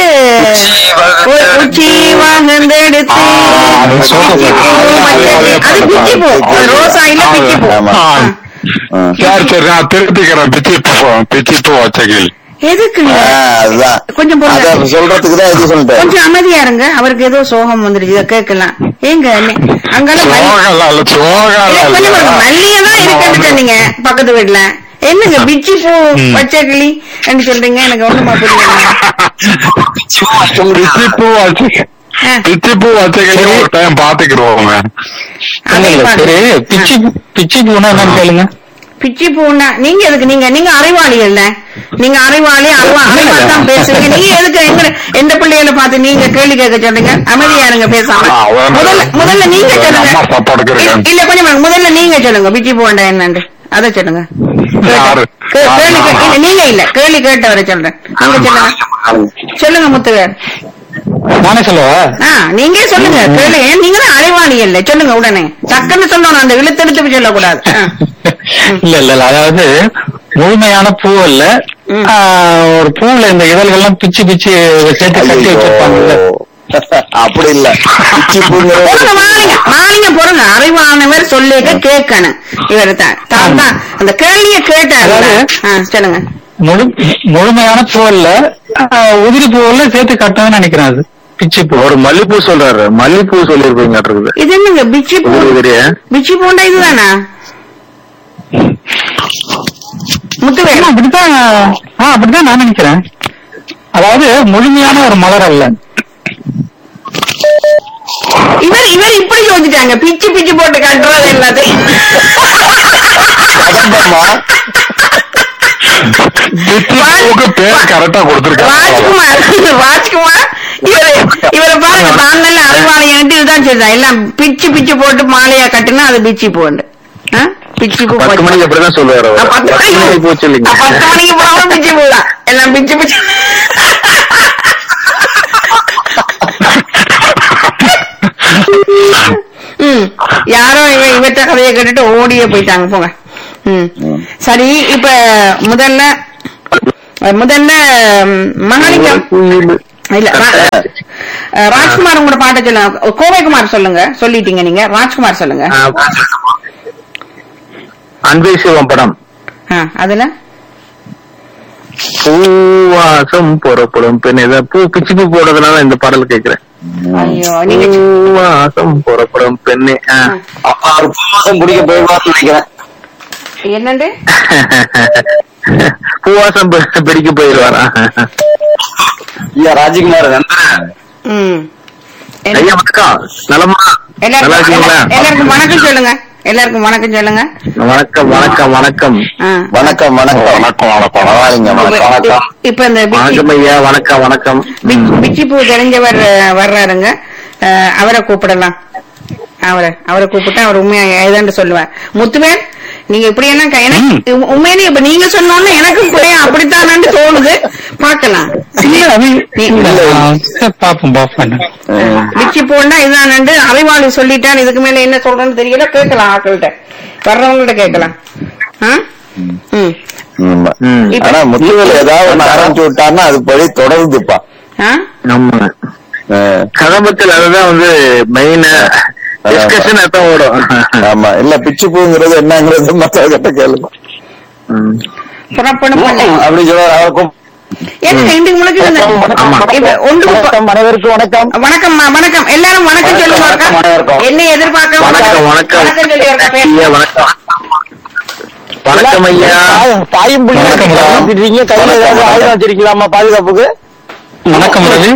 உ- உச்சி வாங்கந்தெடுத்து ஆ, அது பிச்சி பூ வச்சது. அது பிச்சி பூ அது ரோசா இல்ல பிச்சி பூ ஆமா. ஆ, ஆ. ம். சரி சரி நான் திருப்பிக்கிறேன் பிச்சி பூ பிச்சி பூ வச்ச கிளி எதுக்குங்க ஆஹ், அதுதான் கொஞ்சம் பொறுங்க. அத சொல்றதுக்கு தான் இது சொல்லிட்டேன் கொஞ்சம் அமைதியா இருங்க அவருக்கு ஏதோ சோகம் வந்துருச்சு இதை கேட்கலாம் ஏங்க நெ- அங்கால மல்லி- சோகலாம் இல்ல சோகலாம் இல்ல, கொஞ்சம் பாருங்க, இல்ல மல்லிகை தான் இருக்குன்னு சொன்னீங்க பக்கத்து வீட்டுல என்னங்க பிச்சி பூ ம். பச்சை கிளி என்று சொல்றீங்க எனக்கு ஒண்ணுமா புரியல பிச்சி பூ வச்ச ஆ, பிச்சி பூ வச்ச கிளி ஒரு டைம் பாத்துக்கிடுவோங்க அதை இல்ல, பாருங்க. சரி பிச்சி பிச்சி பூனா என்னன்னு கேளுங்க பிச்சி பூன்னா நீங்க எதுக்கு நீங்க நீங்க அறிவாளி இல்ல நீங்க அறிவாளி அறிவா அறிவா தான் பேசுவீங்க நீங்க எதுக்கு எங்க எந்த பிள்ளைகளை பார்த்து நீங்க கேள்வி கேட்க சொல்றீங்க அமைதியா இருங்க பேசாம ஆ, அவன் முதல்ல முதல்ல நீங்க அவன் சொல்லுங்க அம்மா சாப்பாடுக்கு இல்ல, இருக்கேன். இல்ல கொஞ்சம் பாருங்க. முதல்ல நீங்க சொல்லுங்க பிச்சி பூண்டா என்னன்னு அதை சொல்லுங்க யாரு? கே- கேள்வி கே- இல்ல, நீங்க இல்ல கேள்வி கேட்டவரை சொல்றேன் நீங்க சொல்லுங்க சொல்லுங்க முத்துவேல் நானே சொல்லவா ஆ நீங்க சொல்லுங்க கேள்வி ஏன் நீங்க தான் அறிவாளி இல்ல சொல்லுங்க உடனே டக்குன்னு சொல்லணும் அந்த இழுத்தெடுத்து சொல்லக்கூடாது ஆ. இல்ல இல்ல இல்ல அதாவது முழுமையான பூ இல்ல ம். ஆ, ஒரு பூவுல இந்த இதழ்கள்லாம் பிச்சு பிச்சு சேர்த்து கட்டி வச்சிருப்பாங்கல்ல ஐயோ. அப்படி இல்ல பிச்சி பூங்கிற பொறுங்க மாலிங்க மாலிங்க பொறுங்க அறிவானவர் சொல்லிட்டு கேட்கணும் இவர் தான் தான் தான் அந்த கேள்விய கேட்டாரு அதாவது- ஆ, சொல்லுங்க முழு முழுமையான பூ இல்ல ஆ, உதிரி பூவுல சேர்த்து கட்டணும்னு நினைக்கிறேன் அது பிச்சு பூ ஒரு மல்லிப்பூ சொல்றாரு மல்லிப்பூ சொல்லிருப்பீங்க இருக்குது இது என்னங்க பிச்சி பூ பிச்சி பூண்டா இதுதானா முத்துவேல் அப்படித்தான் ஆ அப்படித்தான் நான் நினைக்கிறேன் அதாவது முழுமையான ஒரு மலர் அல்ல இவர் இவர் இப்படி யோசிச்சாங்க பிச்சு பிச்சு போட்டு கட்டுறது எல்லாத்தையும் கதம்பம்மா பிச்சி பூவுக்கு பேர் கரெக்டா கொடுத்திருக்காங்க ராஜ்குமார் ராஜ்குமார் இவரு இவரை பாருங்க தான் நல்ல அறிவாளையன்ட்டு இதுதான் சொல்றான் எல்லாம் பிச்சு பிச்சு போட்டு மாலையா கட்டினா அது பிச்சி பூண்டு ஆ? பிச்சி பூ பத்து போட்டு- மணிக்கு அப்படிதான் சொல்லுவாரு ஆ, அவரு. பத்து பத்து மணிக்கு மணிக்கு போச்சு இல்லைங்க ஆ, பத்து மணிக்கு போகாம பிச்சி பூதான் எல்லாம் பிச்சு பிச்சு யாரோ இவ இவற்ற கதையை கேட்டுட்டு ஓடியே போயிட்டாங்க போங்க ம் ம். சரி இப்ப முதல்ல முதல்ல ம், மகாலிங்கம் இல்ல ரா- அஹ், ராஜ்குமார் உங்களோட பாட்டை சொல்லுங்க கோவைக்குமார் சொல்லுங்க சொல்லிட்டீங்க நீங்க ராஜ்குமார் சொல்லுங்க அன்பே சிவம் படம் ஆ, அதுல பூவாசம் புறப்படும் பெண் இதை பூ பிச்சு பூ போடுறதுனால இந்த பாடல் கேக்குறேன் ஐயோ நீங்க பூவாசம் புறப்படும் பெண்ணே ஆ. அப்பா அவர் பூவாசம் பிடிக்க போயிடுவார்னு நினைக்கிறேன் என்னண்டு பூவாசம் பி- பிடிக்க போயிடுவாரா ஐயா ராஜ்குமார் நண்பர் ம் என்ன- ஐயா வணக்கம் நலமா நல்லா எல்லாருக்கும் இருக்கீங்களா எல்லா- எல்லாருக்கும் வணக்கம் சொல்லுங்க எல்லாருக்கும் வணக்கம் சொல்லுங்க வணக்கம் வணக்கம் வணக்கம் ஆ. வணக்கம் வணக்கம் வணக்கம் வணக்கம் பரவாயில்லைங்க வணக்கம் இப்ப- வணக்கம் இப்ப இந்த பிச்சி வணக்கம் ஐயா வணக்கம் வணக்கம் பிச்சி- பிச்சிப்பூ தெரிஞ்சவர் அஹ், வர்றாருங்க அஹ், அவரை கூப்பிடலாம் அவரை அவரை கூப்பிட்டு அவர் உண்மையா ஏதாண்டு சொல்லுவார் முத்துவேல் நீங்க இப்படி என்ன க- எனக்கு உண்மையிலே இப்ப நீங்க சொன்னோன்னு எனக்கும் கூட அப்படித்தானு தோணுது பார்க்கலாம் இல்ல அது நீ- இல்ல, ஆ, பாப்போம் பாப்போம் ம். பிச்சி பூண்டா இதுதான் அறிவாளி சொல்லிட்டான் இதுக்கு மேல என்ன சொல்றேன்னு தெரியல கேட்கலாம் ஆக்கள்கிட்ட வர்றவங்கள்ட்ட கேட்கலாம் ஆ? ம். ஆமா. ம். ஆனா முத்துவேல் ஏதாவது ஒண்ணு ஆரம்பிச்சு விட்டாருன்னா அது படி தொடருதுப்பா ஆ? ஆமா அஹ், கதம்பத்தில் அதுதான் வந்து மெயின் டிஸ்கஷன் அதான் ஓடும் ஆமா இல்ல பிச்சு பூங்கிறது என்னங்கிறது மத்தவங்கிட்ட கேளுங்க ம். புறப்படும் பண்ணி அப்படி சொல்ல அவருக்கும் என்ன இதுக்கு முழுக்க இந்த- இப்ப ஒன்று முப்ப- அனைவருக்கும் வணக்கம் வணக்கம்மா வணக்கம் எல்லாரும் வணக்கம் சொல்லுங்க வணக்கம், வணக்கம். என்ன எதிர்பார்க்க வணக்கம் வணக்கம் வணக்கம் சொல்லி ஒருக்கா பேச. ஐயா வணக்கம் வணக்கம் ஐயா தாயும் வணக்கம், வணக்கம். கையில ஏதாவது ஆயுதம் வச்சிருக்கலாமா பாதுகாப்புக்கு வணக்கம் ரவி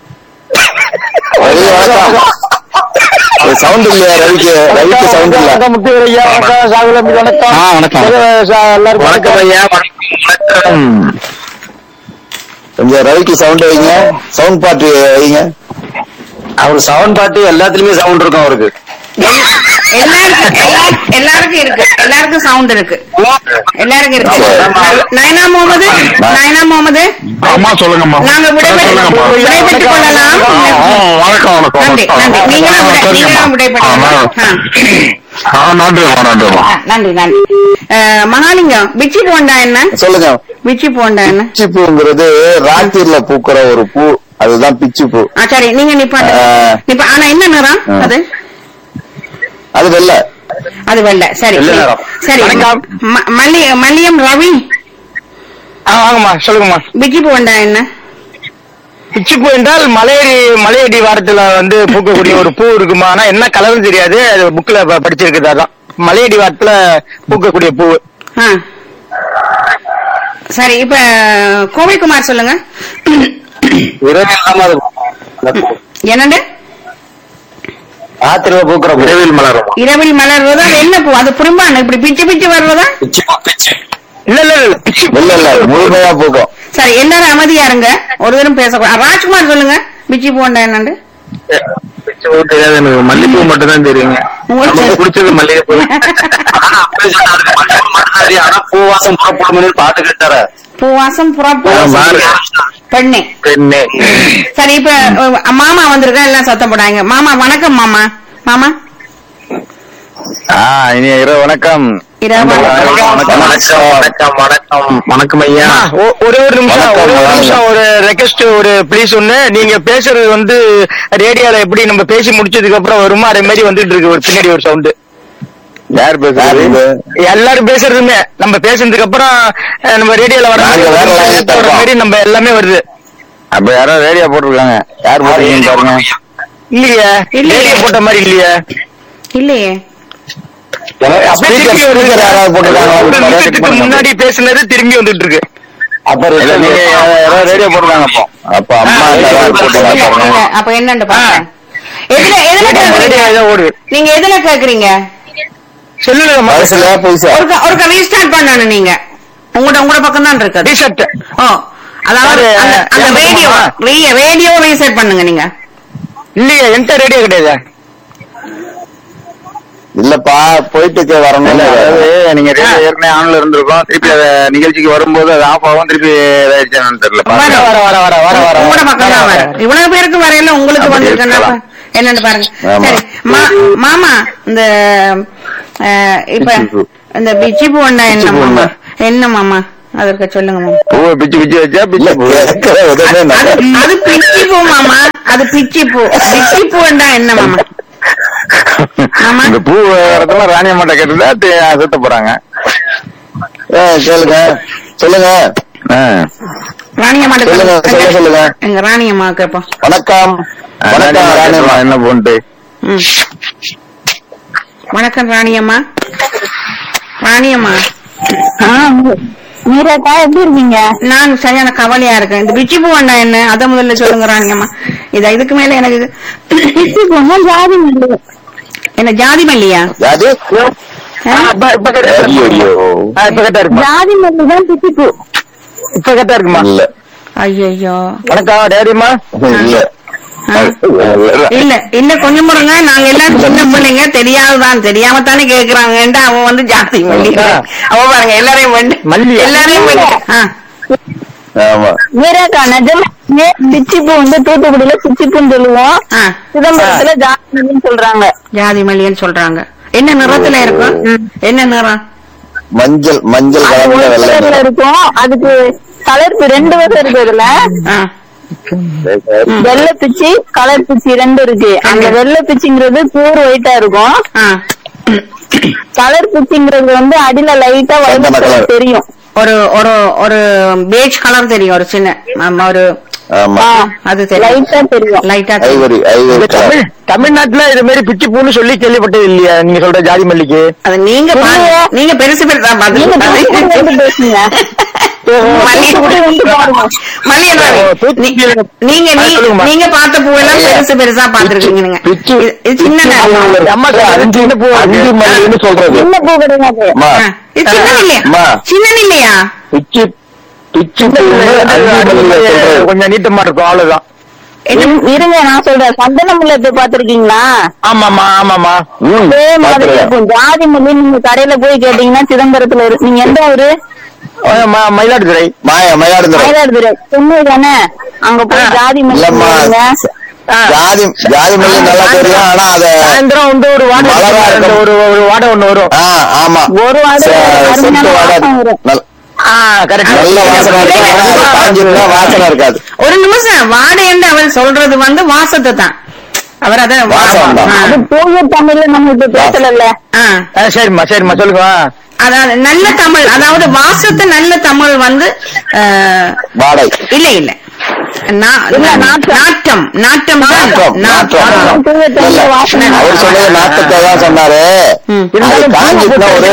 ரவி, வணக்கம் சவுண்ட் இல்லையா ரவிக்கு ரவிக்கு சவுண்ட் இல்ல முத்து ஐயா வணக்கம் சாகுலம்பி வணக்கம் ஆ வணக்கம் எல்லாருக்கும் வணக்கம் ஐயா வணக்கம் கொஞ்சம் ரவிக்கு சவுண்ட் வைங்க சவுண்ட் பாட்டு வைங்க அவர் சவுண்ட் பாட்டு எல்லாத்துலயுமே சவுண்ட் இருக்கும் அவருக்கு எல்லாருக்கும் எல்லா- எல்லாருக்கும் இருக்கு எல்லாருக்கும் சவுண்ட் இருக்கு எல்லாருக்கும் இருக்கு நயனா முகமது நயனா முகமது அம்மா சொல்லுங்கம்மா நாங்க விடைபெற்று விடைபெற்றுக் கொள்ளலாம் வணக்கம் வணக்கம் நன்றி நன்றி நீங்களும் விடை- நீங்களும் விடைபெற்றுக் ஆ. நன்றிம்மா நன்றிம்மா ஆ, நன்றி நன்றி அஹ், மகாலிங்கம் பிச்சி போண்டா என்ன சொல்லுங்க பிச்சி போண்டா என்ன பிச்சி பூங்கிறது ராத்திரில பூக்கிற ஒரு பூ அதுதான் பிச்சி பூ ஆ, சரி நீங்க நிப்பாட்டு ஆ. நிப்பா ஆனா என்ன நிறம் ஆ. அது அது வெள்ள அது வெள்ளை சரி வெள்ளை நிறம். சரி ம- மல்லி மல்லியம் ரவி வாங்கம்மா சொல்லுங்கம்மா பிச்சி போண்டா என்ன பிச்சிப்பூ என்றால் மலையடி மலையடி வாரத்துல வந்து பூக்கக்கூடிய ஒரு பூ இருக்குமா ஆனா என்ன கலர்னு தெரியாது அது புக்ல படிச்சிருக்குது அதான் மலையடி வாரத்துல பூக்கக்கூடிய பூ ஆ. சரி இப்ப கோவைக்குமார் சொல்லுங்க இரவு இல்லாம அது என்னண்டு ராத்திரில பூக்குற பூ. விரைவில் மலரும் இரவில் மலர்வதா அது என்ன பூ அது புறம்பான இப்படி பிச்சு பிச்சு வர்றதா பிச்சு பூ, பிச்சு இல்ல இல்ல இல்ல பிச்சி பூ. வெள்ள இல்ல முழுமையா பூக்கும் சரி எல்லாரும் அமைதியா இருங்க ஒரு தரம் பேசக்கூடாது ராஜ்குமார் சொல்லுங்க பிச்சி போண்டா என்னண்டு பிச்சி பூ தெரியாது எனக்கு மல்லிகைப்பூ மட்டும் தான் தெரியுங்க உங்களுக்கு- நமக்கு பிடிச்சது மல்லிகைப்பூ ஆனா அப்பவே சொன்னாரு, மல்லிகை மட்டும் தான் தெரியும். ஆனா பூவாசம் புறப்படும் பாட்டு கேட்டாரு பூவாசம் புறப்போ பாரு. பெண்ணே பெண்ணே சரி இப்ப அஹ், மாமா வந்திருக்கா எல்லாம் சத்தம் போடாங்க மாமா வணக்கம் மாமா மாமா ஆஹ் இனி இரவு வணக்கம் இரவு வணக்கம். வணக்கம் வணக்கம் வணக்கம் வணக்கம் வணக்கம் ஐயா ஒ- ஒரே ஒரு நிமிஷம் வணக்கம், ஒரே ஒரு வணக்கம். நிமிஷம் ஒரு ரெக்வஸ்ட் ஒரு ப்ளீஸ் ஒண்ணு நீங்க பேசுறது வந்து ரேடியோல எப்படி நம்ம பேசி முடிச்சதுக்கு அப்புறம் வருமோ அதே மாதிரி வந்துட்டு இருக்கு ஒரு பின்னாடி ஒரு சவுண்ட் யார் பேசுறது எல்லாரும் பேசுறதுமே நம்ம பேசுனதுக்கு அப்புறம் அஹ், நம்ம ரேடியோல வர நாங்க வேற line ல வர இருக்கோம். மாதிரி நம்ம எல்லாமே வருது அப்ப யாரோ ரேடியோ போட்டிருக்காங்க யார் போட்டிருக்கீங்க பாருங்க இல்லையே இல்லையே. ரேடியோ போட்ட மாதிரி இல்லையே இல்லையே அப்படியே Speaker- திரும்பி வருது. speaker யாராவது போட்டிருக்காங்களா? ஒரு check நிமிஷத்துக்கு பண்ணுங்க. முன்னாடி பேசுனது திரும்பி வந்துட்டு இருக்கு அப்ப இல்ல, நீங்க யாரோ ரேடியோ போட்டிருக்காங்க அப்போ அப்ப அம்மா ஆ, யாராவது ரேடியோ போட்டிருக்காங்க இல்ல, பாருங்க இல்ல, அப்ப என்னண்டு பாருங்க எதுல எதுல கேக்குறீங்க ரேடியோ ஏதோ ஓடுது நீங்க எதுல கேக்குறீங்க சொல்லுங்க வயசுல பைசா ஒரு ஒரு ரீஸ்டார்ட் பண்ணணும் நீங்க உங்களோட உங்களோட பக்கம் தான் இருக்குது டிஷர்ட் ஓ அதாவது அது, அந்த- அந்த ஏன் ரேடியோ தெரியுமா? ரேடியோ ரீசெட் பண்ணுங்க நீங்க இல்லையே என்கிட்ட ரேடியோ கிடையாது இல்லப்பா போயிட்டு வரணும் அதாவது நீங்க ரேடியோ ஏற்கனவே ஆன்ல இருந்திருக்கோம் திருப்பி அத நிகழ்ச்சிக்கு வரும்போது அது ஆஃப் ஆகும் திருப்பி இதாயிடுச்சான்னு தெரியல வர, வர வர வர வர வர உங்களோட பக்கம் தான் வரும் இவ்வளவு பேருக்கு வரையில உங்களுக்கு அப்படி வந்திருக்குன்னா இருக்கலாம். என்னன்னு பாருங்க ஆமா. சரி மா- மாமா இந்த அஹ், இப்ப பிச்சி பூ. இந்த பிச்சி பூண்டா என்ன பிச்சி பூ மாமா என்ன? என்ன மாமா அதற்கு சொல்லுங்க மாமா பூவை பிச்சு பிச்சு வச்சா இல்ல பிச்சு பூ கேட்கிற விதமே அது நல்லா அது பிச்சி பூ மாமா அது பிச்சி பூ பிச்சி பூண்டா என்ன மாமா ஆமா. இந்த பூ வரதெல்லாம் ராணி அம்மாட்ட கேட்டுதான் தே- சுத்த போறாங்க ஆ, கேளுங்க சொல்லுங்க ஆ. ராணியம்மா சொல்லுங்க, சொல்ல சொல்லுங்க. எங்க ராணியம்மா கேப்போம் வணக்கம் வணக்கம் ராணியம்மா என்ன பூன்ட்டு ம். வணக்கம் ராணியம்மா ராணியம்மா மீராக்கா எப்படி இருக்கீங்க நான் சரியான கவலையா இருக்கேன் இந்த பிச்சி பூ வேண்டா என்ன அத முதல்ல சொல்லுங்க ராணியம்மா இத இதுக்கு மேல எனக்கு பிச்சி பொண்ணு ஜாதி மல்லி என்ன ஜாதி மல்லியா யாது ஆ? இப்ப இப்ப கரெக்டா ஐயோ ஐயோ ஆ, இப்ப கரெக்டா இருக்குமா ஜாதி மல்லி தான் பிச்சி பூ இப்ப கரெக்டா இருக்குமா இல்ல ஐயோ வணக்கம் டேடிமா இல்ல இல்ல இல்ல கொஞ்சம் முருங்க நாங்க எல்லாம் சின்ன பிள்ளைங்க தெரியாதுதான் தெரியாம தானே கேக்குறாங்கன்ட்டு அவன் வந்து ஜாதி மல்லி அவ பாருங்க எல்லாரையும் வந்து மல்லி. எல்லாரையும் வந்து ஆ. ஆமா மீராக்கா நிஜமே பிச்சி பூ வந்து தூத்துக்குடியில பிச்சி பூன்னு சொல்லுவோம் ஆ. சிதம்பரத்துல ஜாதி மல்லின்னு சொல்றாங்க ஜாதி மல்லின்னு சொல்றாங்க என்ன நிறத்துல இருக்கும் என்ன நிறம் மஞ்சள் மஞ்சள் அது கலந்த ஒரு வெள்ளை கலர்ல நிறம். இருக்கும் அதுக்கு கலர் ரெண்டு வகை இருக்கு அதுல ஆ. வெள்ளை பிச்சி கலர் பிச்சி ரெண்டு இருக்கு அந்த வெள்ளை பிச்சிங்கிறது பியூர் ஒயிட்டா இருக்கும் ஆ. கலர் பிச்சிங்கிறது வந்து அடியில லைட்டா சந்தன வயலட் colour. கலர் தெரியும் ஒரு ஒரு ஒரு பேஜ் கலர் தெரியும் ஒரு சின்ன ஆமா, ஒரு ஆமா அது தெரியும் லைட்டா தெரியும் லைட்டா தெரியும் ஐவரி ஐவரி இந்த தமிழ் தமிழ்நாட்டுல இது மாதிரி பிச்சு பூன்னு சொல்லி கேள்விப்பட்டது இல்லையா நீங்க சொல்ற ஜாதி மல்லிக்கு அது நீங்க பாருங்க. இல்லையே. நீங்க பெருசு பெருசா நீங்க தூத்துக்குடியில இருந்து பாத்து பேசுங்க மல்லி தூத்துக்குடியில இருந்து பாருங்க மல்லி என்ன? ஓ, தூத்துக்குடியில- நீங்க ஆ, நீ- சொல்லுங்கம்மா. நீங்க பார்த்த பூவெல்லாம் ஐயா. பெருசு பெருசா பாத்துருக்கீங்க நீங்க பிச்சு- இது- இது சின்ன நேரம். அம்மா அஞ்சு பூ அஞ்சு மல்லின்னு சொல்றது சின்ன பூ கிடையாது அம்மா ஆ, இது சின்ன இல்லையா அம்மா. சின்ன இல்லையா பிச்சு பிச்சு பூ அஞ்சு மல்லின்னு சொல்றது கொஞ்சம் நீட்டமா இருக்கும் அவ்வளவுதான் இரு- இருங்க நான் சொல்றேன் சந்தன முல்லை போய் பாத்திருக்கீங்களா ஆமாமா ஆமாமா ம், அதே மாதிரி பாத்துருக்கேன். இருக்கும் ஜாதி முல்லை நீங்க கடையில போய் கேட்டீங்கன்னா சிதம்பரத்துல இருக்கு நீங்க எந்த ஊரு அஹ் ம- மயிலாடுதுறை மாய மயிலாடுதுறை மயிலாடுதுறை சென்னை தானே அங்க போய் ஜாதி முல்லை இல்லம்மா வாங்குங்க. ஜாதி ஜாதி மல்லி நல்லா தெரியும் ஆனா அத சாயந்தரம் வந்து ஒரு வாடை மலரா இந்த இருக்கும். ஒரு ஒரு வாடை ஒண்ணு வரும் ஆ ஆமா ஒரு வாடை சே- அருமையான செட்டு வாடை வாசம் வரும். நல்ல- ஆ கரெக்ட் நல்ல வாசனை இருக்கும் ஆனா அது காஞ்சிருந்தா வாசனை இருக்காது ஒரு நிமிஷம் வாடை என்று அவர் சொல்றது வந்து வாசத்தை தான் அவர் அத வாசம் தான். அது தூய தமிழ்ல நம்ம இப்ப பேசல ஆ. சரிம்மா சரிம்மா சொல்லுங்க அதாவது நல்ல தமிழ் அதாவது வாசத்து நல்ல தமிழ் வந்து ஆ, வாடை இல்ல இல்ல நா- இல்ல, நா- நாட்டம். நாட்டம் நாட்டம் தான். நாட்டம், நாட்டம். நாட்டம். தூய இல்ல, தமிழ்ல வாசனை அவர் சொன்னது நாட்டத்தை தான் சொன்னாரு ம். அது காஞ்சிட்டுனா ஒரு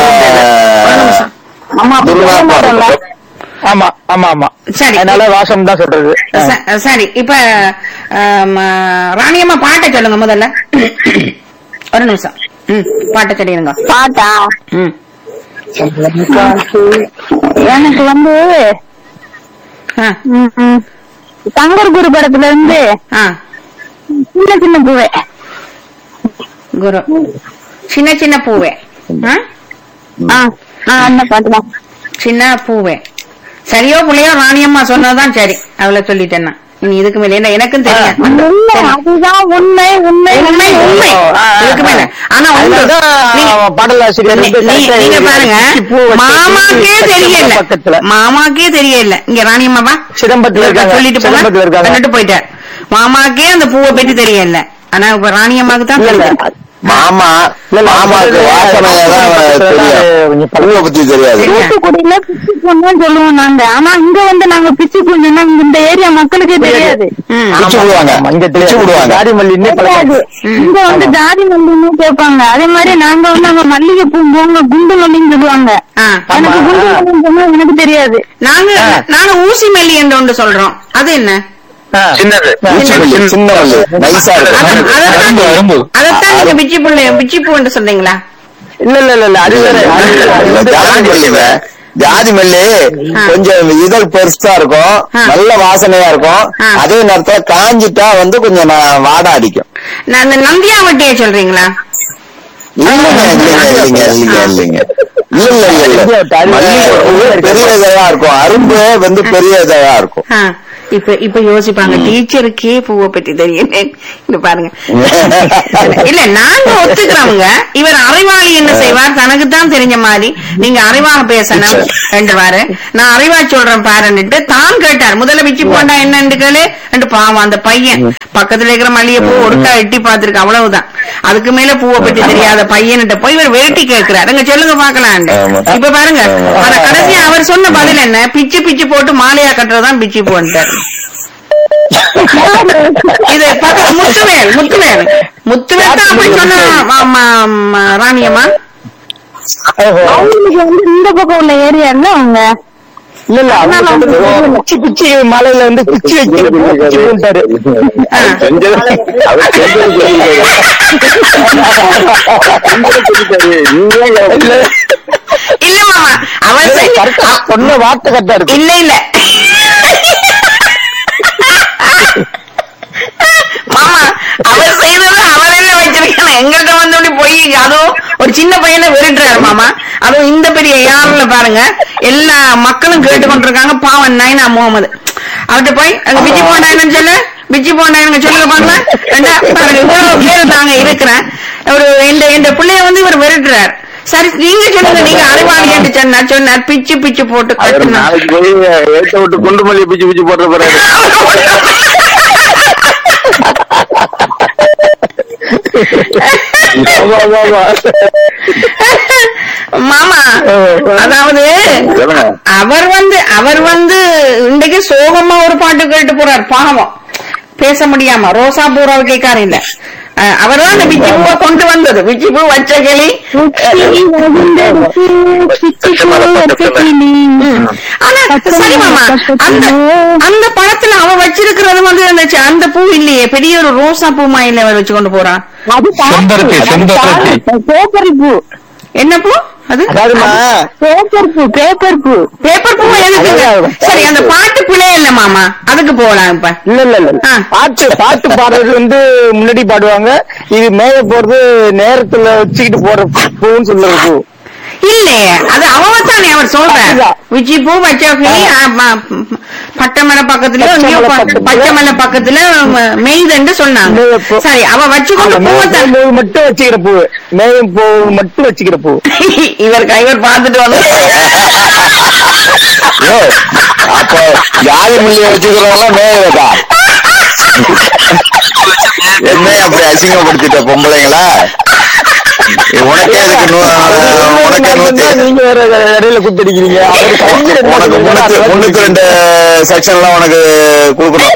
நான் ஆமா அப்படி சொல்ல துர்நாற்றம் மாட்டோம்ல இருக்கும். ஆமா ஆமா ஆமா சரி. அதனால வாசம் தான் சொல்றது ச- சரி இப்ப ஆம், ராணியம்மா பாட்டை சொல்லுங்க முதல்ல ஒரு நிமிஷம் ம் பாட்டை சொல்லிடுங்க பாட்டா ம் எனக்கு வந்து ஆ, ம், ம், தங்கர் குரு படத்துல இருந்து ஆ சின்ன சின்ன பூவே குரு சின்ன சின்ன பூவே ஆ? ஆ ஆ, அந்த பாட்டு தான் சின்ன பூவே சரியோ புள்ளையோ ராணியம்மா சொன்னதுதான் சரி அவளை சொல்லிட்டேன்னா இனி இதுக்கு மேல என்ன எனக்கும் தெரியும் உண்மை அதுதான் உண்மை உண்மை உண்மை உண்மை இதுக்கு மேல ஆனா உண்டு. நீங்க- பாடலாசிரியர் நீ- நீ- நீங்க பாருங்க மாமாக்கே தெரியல பக்கத்துல மாமாக்கே தெரியல இங்க ராணியம்மாவா சிதம்பரத்துல இருக்காங்க சொல்லிட்டு போங்க சிதம்பரத்துல இருக்காங்க சொல்லிட்டு போயிட்டார் மாமாக்கே அந்த பூவை பத்தி தெரியல ஆனா இப்ப ராணியம்மாக்கு தான் இல்ல, இல்ல. தெரியும் மாமா இல்ல, இல்ல, மாமாக்கு அது வாசனையை தான் தெரியும் கொஞ்சம் பூவை பத்தி தெரியாது சரி. தூத்துக்குடியில பிச்சு பூன்னு சொல்லுவோம் நாங்க ஆனா இங்க வந்து நாங்க பிச்சு பூன்னா இந்த ஏரியா மக்களுக்கே தெரியாது ம். பிச்சு விடுவாங்க இங்க பிச்சு விடுவாங்க ஜாதி மல்லின்னே தெரியாது பழக்கம் இங்க வந்து ஜாதி மல்லின்னு கேட்பாங்க அதே மாதிரி நாங்க வந்து அங்க மல்லிகை பூ போங்க குண்டு மல்லின்னு சொல்லுவாங்க ஆ. எனக்கு குண்டு மல்லின்னு சொன்னா எனக்கு தெரியாது நாங்க நாங்க ஊசி மல்லி என்று ஒன்று சொல்றோம் அது என்ன சின்னது பூச்சி மல்லி, சின்ன மல்லி நைஸா அத- இருக்கும் அதத்தான் அரும்பு. அதத்தான் நீங்க பிச்சி புள்ளு பிச்சி பூ என்று சொன்னீங்களா இல்ல இல்ல இல்ல இல்ல அது வேற அது வேற. அது வந்து ஜாதி மல்லிங்க ஜாதி மல்லி கொஞ்சம் இதழ் பெருசா இருக்கும் ஆ. நல்ல வாசனையா இருக்கும் ஆ. அதே நேரத்துல காஞ்சிட்டா வந்து கொஞ்சம் நா- வாடை அடிக்கும் நான் அந்த நந்தியாவட்டியை சொல்றீங்களா இல்லைங்க இல்லைங்க இல்லைங்க இல்லைங்க இல்லைங்க இல்ல இல்ல இல்ல இல்ல மல்லிகை பூ பெரிய இதழா இருக்கும் அரும்பு வந்து பெரிய இதழா இருக்கும் ஆ. இப்ப இப்ப யோசிப்பாங்க டீச்சருக்கே பூவை பற்றி தெரியும் இந்த பாருங்க இல்ல நாங்க ஒத்துக்கிறோங்க இவர் அறிவாளி என்ன செய்வார் தனக்கு தான் தெரிஞ்ச மாதிரி நீங்க அறிவாக பேசணும் ரெண்டு வாரு நான் அறிவா சொல்றேன் பாருன்னுட்டு தான் கேட்டார் முதல்ல பிச்சு போண்டா என்னன்னு கேளு ரெண்டு பாவம் அந்த பையன் பக்கத்துல இருக்கிற மல்லிகை பூ ஒருக்கா எட்டி பார்த்திருக்கு அவ்வளவுதான் அதுக்கு மேல பூவை பற்றி தெரியாத பையன்கிட்ட போய் இவர் வெரைட்டி கேட்கிறார் அங்க சொல்லுங்க பாக்கலாம் ஆமா. இப்ப பாருங்க ஆமா. ஆனா கடைசியா அவர் சொன்ன பதில் என்ன பிச்சு பிச்சு போட்டு மாலையா கட்டுறதுதான் பிச்சு போன்ட்டார் இது பக்க- முத்துவேல் முத்துவேல் முத்துவேல் தான் அப்படி சொன்ன ம- ம- ம- ராணியம்மா அவங்களுக்கு வந்து இந்த பக்கம் உள்ள ஏரியால அவங்க இல்ல இல்ல அவங்க சொல்றது பிச்சி பிச்சி மலையில வந்து பிச்சி வச்சு பிச்சி போட்டாரு ஆ. செஞ்சது அவர் செஞ்சது சொல்லிட்டாரு. இல்ல மாமா அவர் செஞ்ச- கரெக்டா சொன்ன வார்த்தை கரெக்டா இருக்கு இல்ல இல்ல மாமா அவர் செய்தது அவர் என்ன வச்சிருக்காங்க எங்கள்கிட்ட வந்து அப்படி போய் அதுவும் ஒரு சின்ன பையனை விரட்டுறாரு மாமா அதுவும் இந்த பெரிய யாருல பாருங்க எல்லா மக்களும் கேட்டுக்கொண்டிருக்காங்க பாவன் நைனா முகமது அவர்கிட்ட போய் அங்க பிச்சி போண்டாயின்னு சொல்லு பிச்சி போண்டாயின்னு சொல்லுங்க பாக்கலாம் ரெண்டா பாருங்க இவ்வளவு பேரு தாங்க இருக்கிறேன் ஒரு இந்த இந்த பிள்ளைய வந்து இவர் விரட்டுறாரு சரி நீங்க சொல்லுங்க நீங்க அறிவாளி என்று சொன்னார் சொன்னார் பிச்சு பிச்சு போட்டு அவர் கட்டுனார் நாளைக்கு போய் ஏத்த விட்டு குண்டு மல்லி பிச்சு பிச்சு போட்டு போறாரு ஆமா, ஆமா, ஆமா. மாமா அதாவது சொல்லுங்க. அவர் வந்து அவர் வந்து இன்றைக்கு சோகமா ஒரு பாட்டு கேட்டு போறார் பாவம் பேச முடியாம ரோசா பூராவை கேட்காரு இல்ல அவர் தான் அந்த பிச்சி பூவை கொண்டு வந்தது பிச்சி பூ வச்ச கிளி ம். ஆனா சரி மாமா அந்த அந்த படத்துல அவ வச்சிருக்கிறது வந்து அந்த ச- அந்த பூ இல்லையே பெரிய ஒரு ரோசா பூ மாயில அவர் வச்சு கொண்டு போறான் அது செம்பருத்தி, செம்பருத்தி. பேப்பர் பூ என்ன பூ அது அதாவதுமா பேப்பர் பூ பேப்பர் பூ பேப்பர் பூ எதுக்கு சரி அந்த பாட்டு பிள்ளை இல்ல மாமா அதுக்கு போகலாம் இப்ப இல்ல இல்ல இல்ல ஆ. பாட்டு பாட்டு பாடுறது வந்து முன்னாடி பாடுவாங்க இது மேய போறது நேரத்துல வச்சுக்கிட்டு போற பூன்னு சொல்றது பூ இல்லையே அது அவத்தானே அவர் சொல்றார் அதுதான். விச்சி பூ வச்ச கிளி பட்டமலை பக்கத்துல எங்கேயோ ப- பக்கத்துல. பச்சைமலை பக்கத்துல ம- மெய்தண்டு சொன்னாங்க மேய பூ. சரி அவ வச்சுக்கொண்டு அந்த பூவத்தான் மேயும் போது மட்டும் வச்சுக்கிற பூ மேயும் போது மட்டும் வச்சுக்கிற பூ இவர் இவர் பார்த்துட்டு வந்து யோ, அப்ப ஜாதி மல்லிய வச்சுக்கிறவங்க மேயதா என்ன அப்படி அசிங்கப்படுத்திட்ட பொம்பளைங்களா உனக்கே அதுக்கு நூ- உனக்கே நூத்தி நீங்க வேற இடையில குத்தடிக்கிறீங்க அவரு கஞ்சி ரெண்டு உனக்கு முன்னுக்கு முன்னுக்கு ரெண்டு செக்ஷன்லாம் உனக்கு கொடுக்கணும்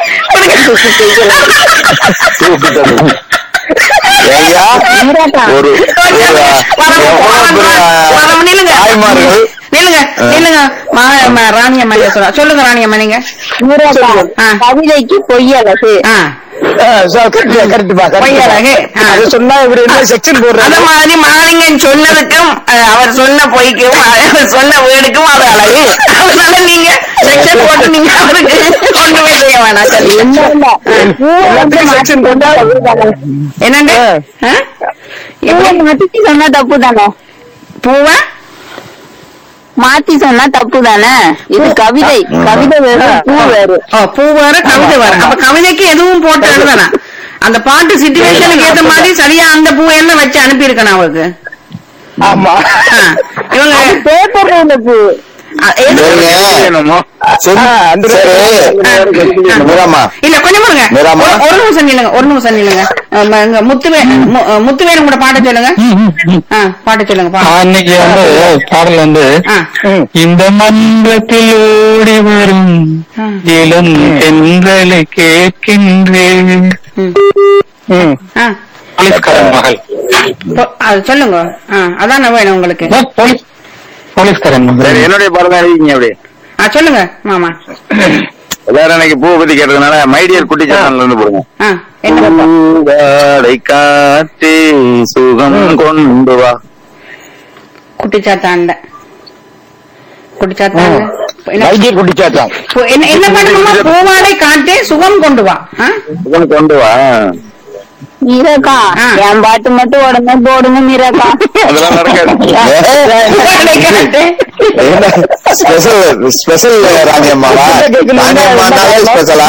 ஐயா ஒரு ஒரு எவ்வளவு பெரிய நில்லுங்க தாய்மார்கள் நில்லுங்க நில்லுங்க மா- மா- ராணியம்மா ஐயா சொல்றா சொல்லுங்க ராணியம்மா நீங்க ஆ. கவிதைக்கு பொய்யலகு ஆ கரெக்ட் பா பொய்யழகு. ஆ. அது சொன்னா இவரு என்ன செக்ஷன் அத போடுறாரு மாதிரி மாலிங்கன் சொன்னதுக்கும் அஹ், அவர் சொன்ன பொய்க்கும் அவர் சொன்ன வேர்டுக்கும் அது அழகு அதனால நீங்க செக்ஷன் போட்டு நீங்க அவருக்கு கொண்டு போய் செய்ய வேணாம் சரி எல்லாத்துக்கும் செக்ஷன் போட்டா என்னண்டு ஆ? எப்படி? மாத்தி சொன்னா தப்பு தானே பூவா மாத்தி சொன்னா தப்பு தானே இது கவிதை கவிதை வேறு பூ வேறு ஓ பூ வேற கவிதை வேற அப்ப கவிதைக்கு எதுவும் போட்டு எழுதலாம் அந்த பாட்டு சிச்சுவேஷனுக்கு ஏத்த மாதிரி சரியா அந்த பூவெல்லாம் வச்சு அனுப்பி இருக்கணும் அவருக்கு ஆமா ஆ. இவங்க பேப்பர் உள்ள பூ அ, எது- என்னமோ சொல்லு. ஆ, அந்த சரி மீராமா இல்ல கொஞ்சம் பாருங்க மீராமா? ஒரு- ஒரு நிமிஷம் நில்லுங்க ஒரு நிமிஷம் நில்லுங்க ஆமா, இங்க முத்துவே மு- முத்துவேலும் கூட பாட்ட சொல்லுங்க ஆ, பாட்ட சொல்லுங்க பாட்டு அன்னைக்கு வந்து பாடல் வந்து ஆ. இந்த மன்றத்தில் ஓடி வரும் ஆ. இளம் தென்றலை கேட்கின்றேன் ம். ம். ஆ. போலீஸ்காரன் மகள் பொ- அது சொல்லுங்க ஆ, அதானே வேணும் உங்களுக்கு ஓ, போலீஸ் போலீஸ்காரன் சரி மகள் என்னுடைய படம் தான் இருக்கீங்க அப்படி ஆ, சொல்லுங்க மாமா எல்லாரும் இன்னைக்கு பூ பத்தி கேட்டதுனால மைடியர் குட்டி சேனல்ல இருந்து போடுங்க ஆ, என்ன பாப்பா? பூவாடை காற்றே சுகம் கொண்டு வா குட்டிச்சாத்தாண்ட குட்டிச்சாத்தாண்ட என்ன வைத்திய குட்டிச்சாத்தான் பூ- என்ன என்ன பண்ணுமா பூவாடை காட்டே சுகம் கொண்டு வா ஆ? சுகம் கொண்டு வா மீராக்கா ஆ. என் பாட்டு மட்டும் உடனே போடுங்க மீராக்கா அதெல்லாம் நடக்காது ஸ்பெஷல் ஸ்பெஷல் ராணியம்மாவா ராணியம்மானாலே ஸ்பெஷலா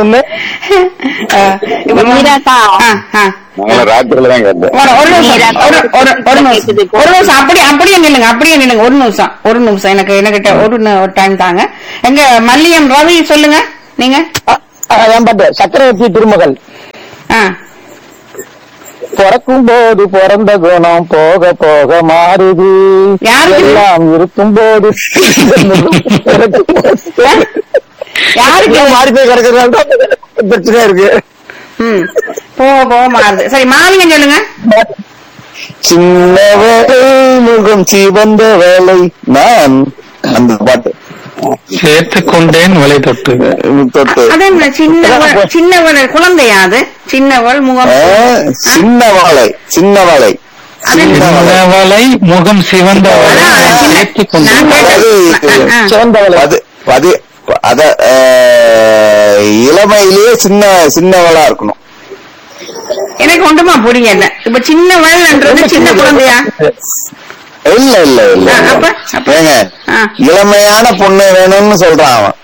மீராக்கா ஆ, ஆ. நாங்களும் ராத்திரில தான் கேட்டேன் ஒரு ஒரு நிமிஷம் ஒரு ஒரு ஒரு நிமிஷம் ஒரு நிமிஷம் அப்படியே அப்படியே நில்லுங்க அப்படியே நில்லுங்க ஒரு நிமிஷம் ஒரு நிமிஷம் எனக்கு எனக்கிட்ட ஒரு நி- ஒரு டைம் தாங்க எங்க மல்லியம் ரவி சொல்லுங்க நீங்க என் பாட்டு சக்கரவர்த்தி திருமகள் ஆ பிறக்கும் போது பிறந்த குணம் போக போக மாறுது யாருக்கு? எல்லாம் இருக்கும் போது யாருக்கு மாறி போய் கிடக்குறதுனால தான் பிரச்சனையா இருக்கு ம் போக போக மாறுது சரி மாலிங்க சொல்லுங்க சின்ன வேலை முகம் சிவந்த வேலை நான் அந்த பாட்டு சேர்த்துக் கொண்டேன் வலை தொட்டு தொட்டு அது என்ன சின்னவள் சின்னவள் குழந்தையா அது சின்னவள் முகம் ஆ, சின்ன வாழை சின்ன வாழை அது என்ன? சின்ன வாழை சின்ன வலை முகம் சிவந்த வலை அதான், சின்ன- சேர்த்துக் கொண்டேன் நான் கேட்டேன். ஆ, ஆ. சிறந்தவளை அது அது அத ஆ, இளமையிலேயே சின்ன சின்னவளா இருக்கணும் எனக்கு ஒன்றுமா புரியல இப்ப சின்னவள்ன்றது சின்ன குழந்தையா இல்ல இல்ல இல்ல ஆ, அப்ப? அப்ப? ஏங்க ஆ. இளமையான பொண்ணு வேணும்னு சொல்றான் அவன்